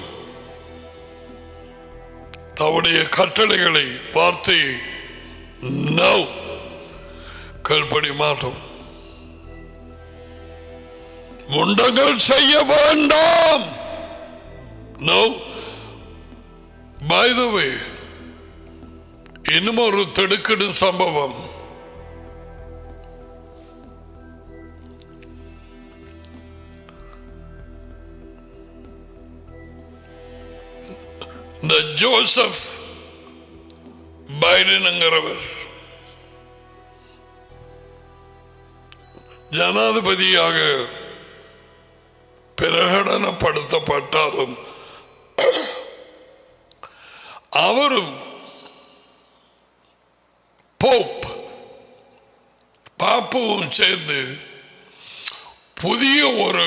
தம்முடைய கட்டளைகளை பார்த்து நோ கல்படி மாட்டோம் முண்டங்கள் செய்ய வேண்டாம் நோ பை த வே இன்னும் ஒரு திடுக்கிடும் சம்பவம் இந்த ஜோசப் பைடனுங்கிறவர் ஜனாதிபதியாக பிரகடனப்படுத்தப்பட்டாலும் அவரும் போப் பாப்புவும் சேர்ந்து புதிய ஒரு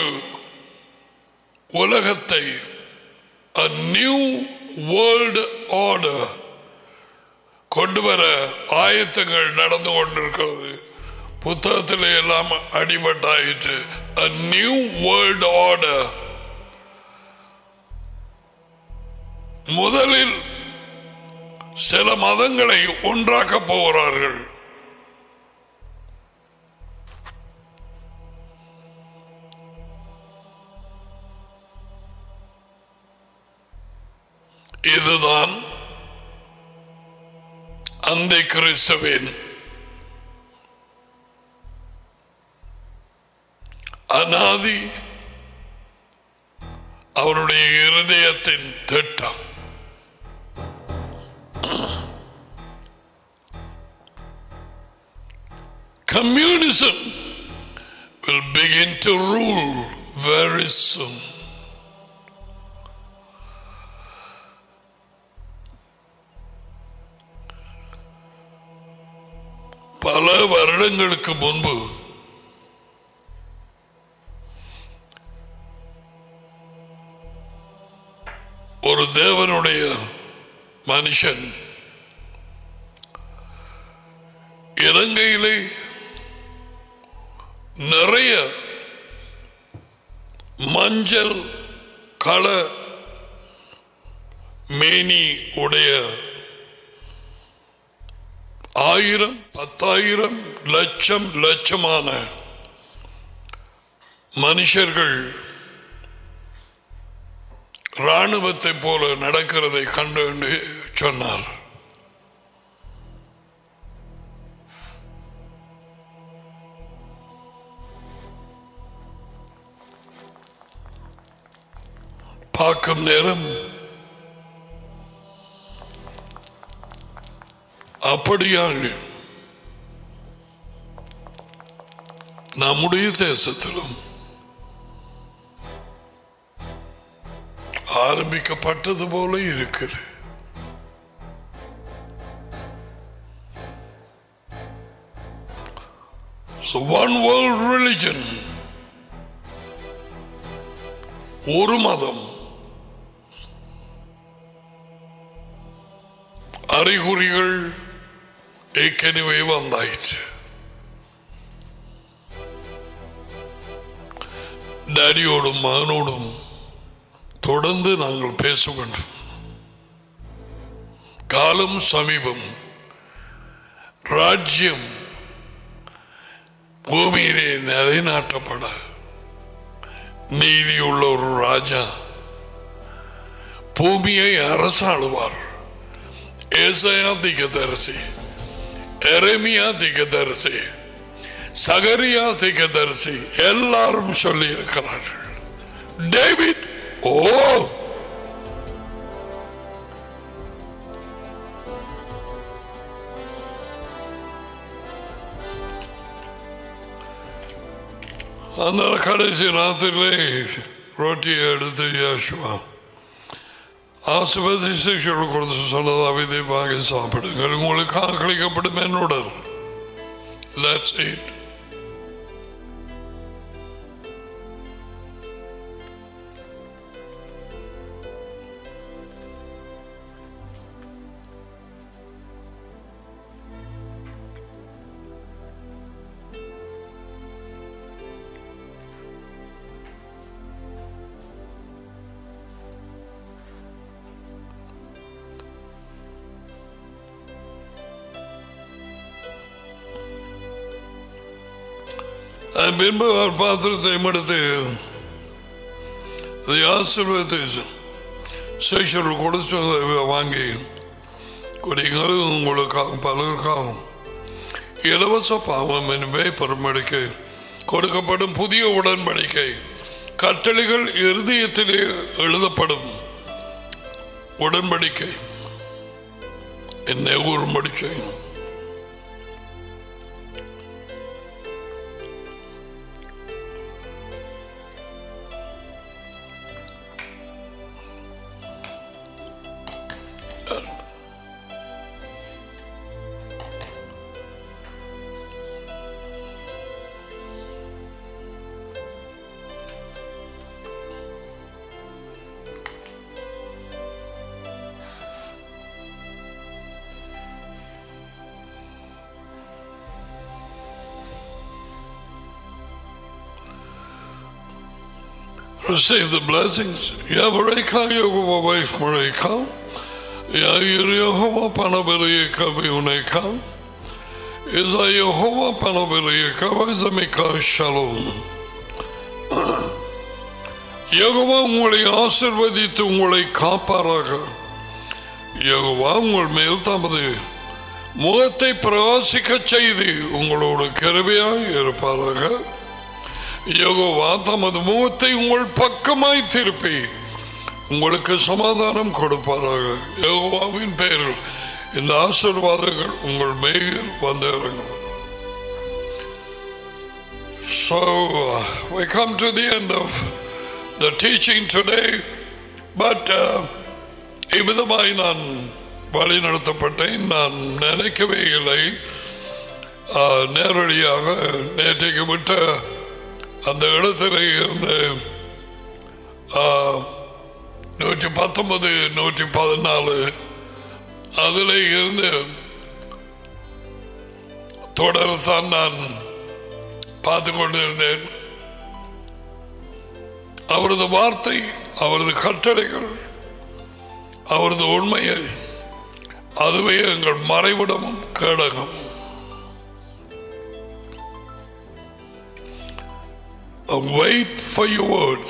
உலகத்தை a new world order கொண்டு வர ஆயத்தங்கள் நடந்து கொண்டிருக்கிறது புத்தகத்தில் எல்லாம் அடிபட்டாயிற்று a new world order முதலில் சில மதங்களை ஒன்றாக்க போகிறார்கள் இதுதான் அந்த கிறிஸ்துவின் அனாதி அவருடைய இருதயத்தின் திட்டம் Communism will begin to rule very soon. பல வருடங்களுக்கு முன்பு ஒரு தேவனுடைய மனுஷன் இலங்கையிலே நிறைய மஞ்சள் கள மேனி உடைய ஆயிரம் பத்தாயிரம் லட்சம் லட்சமான மனுஷர்கள் ராணுவத்தை போல நடக்கிறதை கண்டு என்று சொன்னார் பார்க்கும் நேரம் அப்படியாக நம்முடைய தேசத்திலும் ஆரம்பிக்கப்பட்டது போல இருக்குது So one world religion ஒரு மதம் அறிகுறிகள் ஏற்கனவே வந்தாயிற்று டாடியோடும் மகனோடும் தொடர்ந்து நாங்கள் பேச வேண்டும் காலம் சமீபம் ராஜ்யம் பூமியிலே நிலைநாட்டப்பட நீதியுள்ள ஒரு ராஜா பூமியை அரசாளுவார் ஏசையா திகதரிசி எரேமியா திகதரிசி சகரியா திகதரிசி எல்லாரும் சொல்லி இருக்கிறார்கள் டேவிட் ஓ அந்த கடைசி ராத்திரிலே ரொட்டியை எடுத்து யாசுவா ஆசுபதி சிஷியர்கள் கொடுத்து சொன்னதாக இதை வாங்கி சாப்பிடுங்கள் உங்களுக்கு ஆக்களிக்கப்படும் என்னோட Let's eat. அதன் பின்பு அவர் பாத்திரத்தை எடுத்து அதை ஆசீர்வதித்து சேஷர்கள் கொடுத்து அதை வாங்கி குடிங்கள் உங்களுக்காக பலருக்காகும் இலவச பாவம் என்பே பெருமடிக்கை கொடுக்கப்படும் புதிய உடன்படிக்கை கட்டளைகள் இருதயத்திலே எழுதப்படும் உடன்படிக்கை என்ன கூறும்படி செய்யணும் receive the blessings. Yavareka Yogova wife Mareka. Yair Yehova Panabeleka Viuneka. Iza Yehova Panabeleka Vizamika Shalom. யகுவா உங்களை ஆசிர்வதித்து உங்களை காப்பாராக யகுவா உங்கள் மேல் தமது முகத்தை பிரகாசிக்க செய்து உங்களோடு கருவையாய் இருப்பாராக யகோவா தமது முகத்தை உங்கள் பக்கமாய் திருப்பி உங்களுக்கு சமாதானம் கொடுப்பாராக யகோவாவின் பெயரில் இந்த ஆசீர்வாதங்கள் உங்கள் மேல் வந்து இறங்கும் So uh, we come to the end of the teaching today, but uh, இவ்விதமாய் நான் வழி நடத்தப்பட்டேன் நான் நினைக்கவே இல்லை ஆ, நேரடியாக நேற்றைக்கு விட்ட அந்த இடத்துல இருந்து ஆ, நூற்றி பத்தொன்பது நூற்றி பதினாலு அதில் இருந்து தொடரத்தான் நான் பார்த்து கொண்டிருந்தேன் அவரது வார்த்தை அவரது கட்டளைகள் அவரது உண்மையை அதுவே எங்கள் மறைவிடமும் கேடகம் wait for your word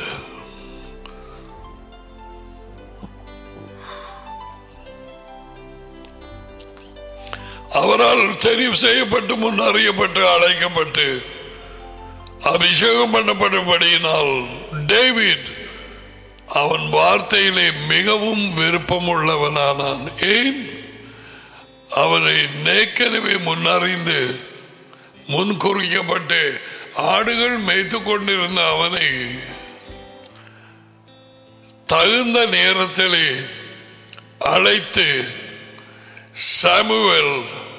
அவரால் தெரிவு செய்யப்பட்டு முன் அறியப்பட்டு அழைக்கப்பட்டு அபிஷேகம் பண்ணப்பட்டபடியினால் டேவிட் அவன் வார்த்தையிலே மிகவும் விருப்பம் உள்ளவனானான் ஏன் அவனை நேக்கனவே முன்னறிந்து முன் குறிக்கப்பட்டு ஆடுகள் மேய்த்து கொண்டிருந்த அவனை தகுந்த நேரத்திலே அழைத்து சாமுவேல்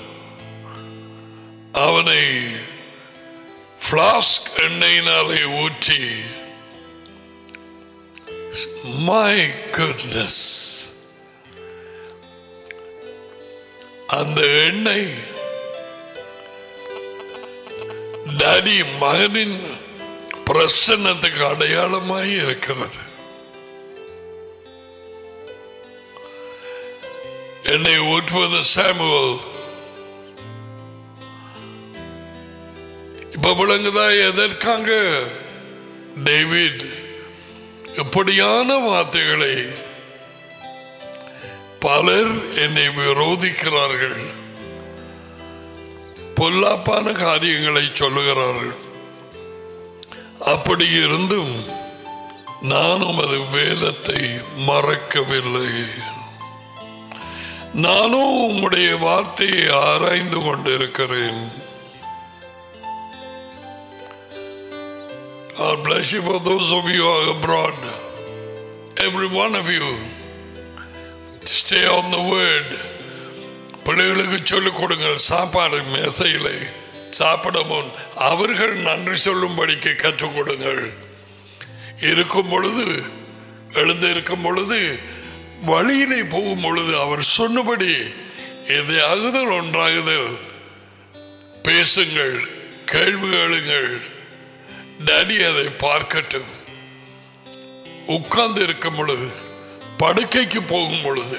அவனை பிளாஸ்க் எண்ணெயினாலே ஊற்றி மை குட்னஸ் அந்த எண்ணெய் டாடி மகனின் பிரசன்னத்துக்கு அடையாளமாய் இருக்கிறது என்னை ஊற்றுவது சாமுவல் இப்ப விளங்குதா எதற்காக டேவிட் இப்படியான வார்த்தைகளை பலர் என்னை விரோதிக்கிறார்கள் பொல்லாப்பான காரியங்களை சொல்லுகிறார்கள் அப்படி இருந்தும் நானும் அது வேதத்தை மறக்கவில்லை நானும் உம்முடைய வார்த்தையை ஆராய்ந்து கொண்டிருக்கிறேன் God bless you for those of you who are abroad. Every one of you. Stay on the word. பிள்ளைகளுக்கு சொல்லிக் கொடுங்கள் சாப்பாடு மேசையிலே சாப்பிட முன் அவர்கள் நன்றி சொல்லும்படிக்கு கற்றுக் கொடுங்கள் இருக்கும் பொழுது எழுந்து இருக்கும் பொழுது வழியிலே போகும் பொழுது அவர் சொன்னபடி எதையாகுதல் ஒன்றாகுதல் பேசுங்கள் கேள்வி கேளுங்கள் டேடி அதை பார்க்கட்டும் உட்கார்ந்து இருக்கும் பொழுது படுக்கைக்கு போகும் பொழுது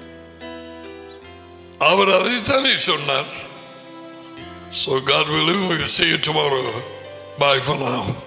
அவர் அதைத்தானே சொன்னார் So God willing, we will see you tomorrow. Bye for now.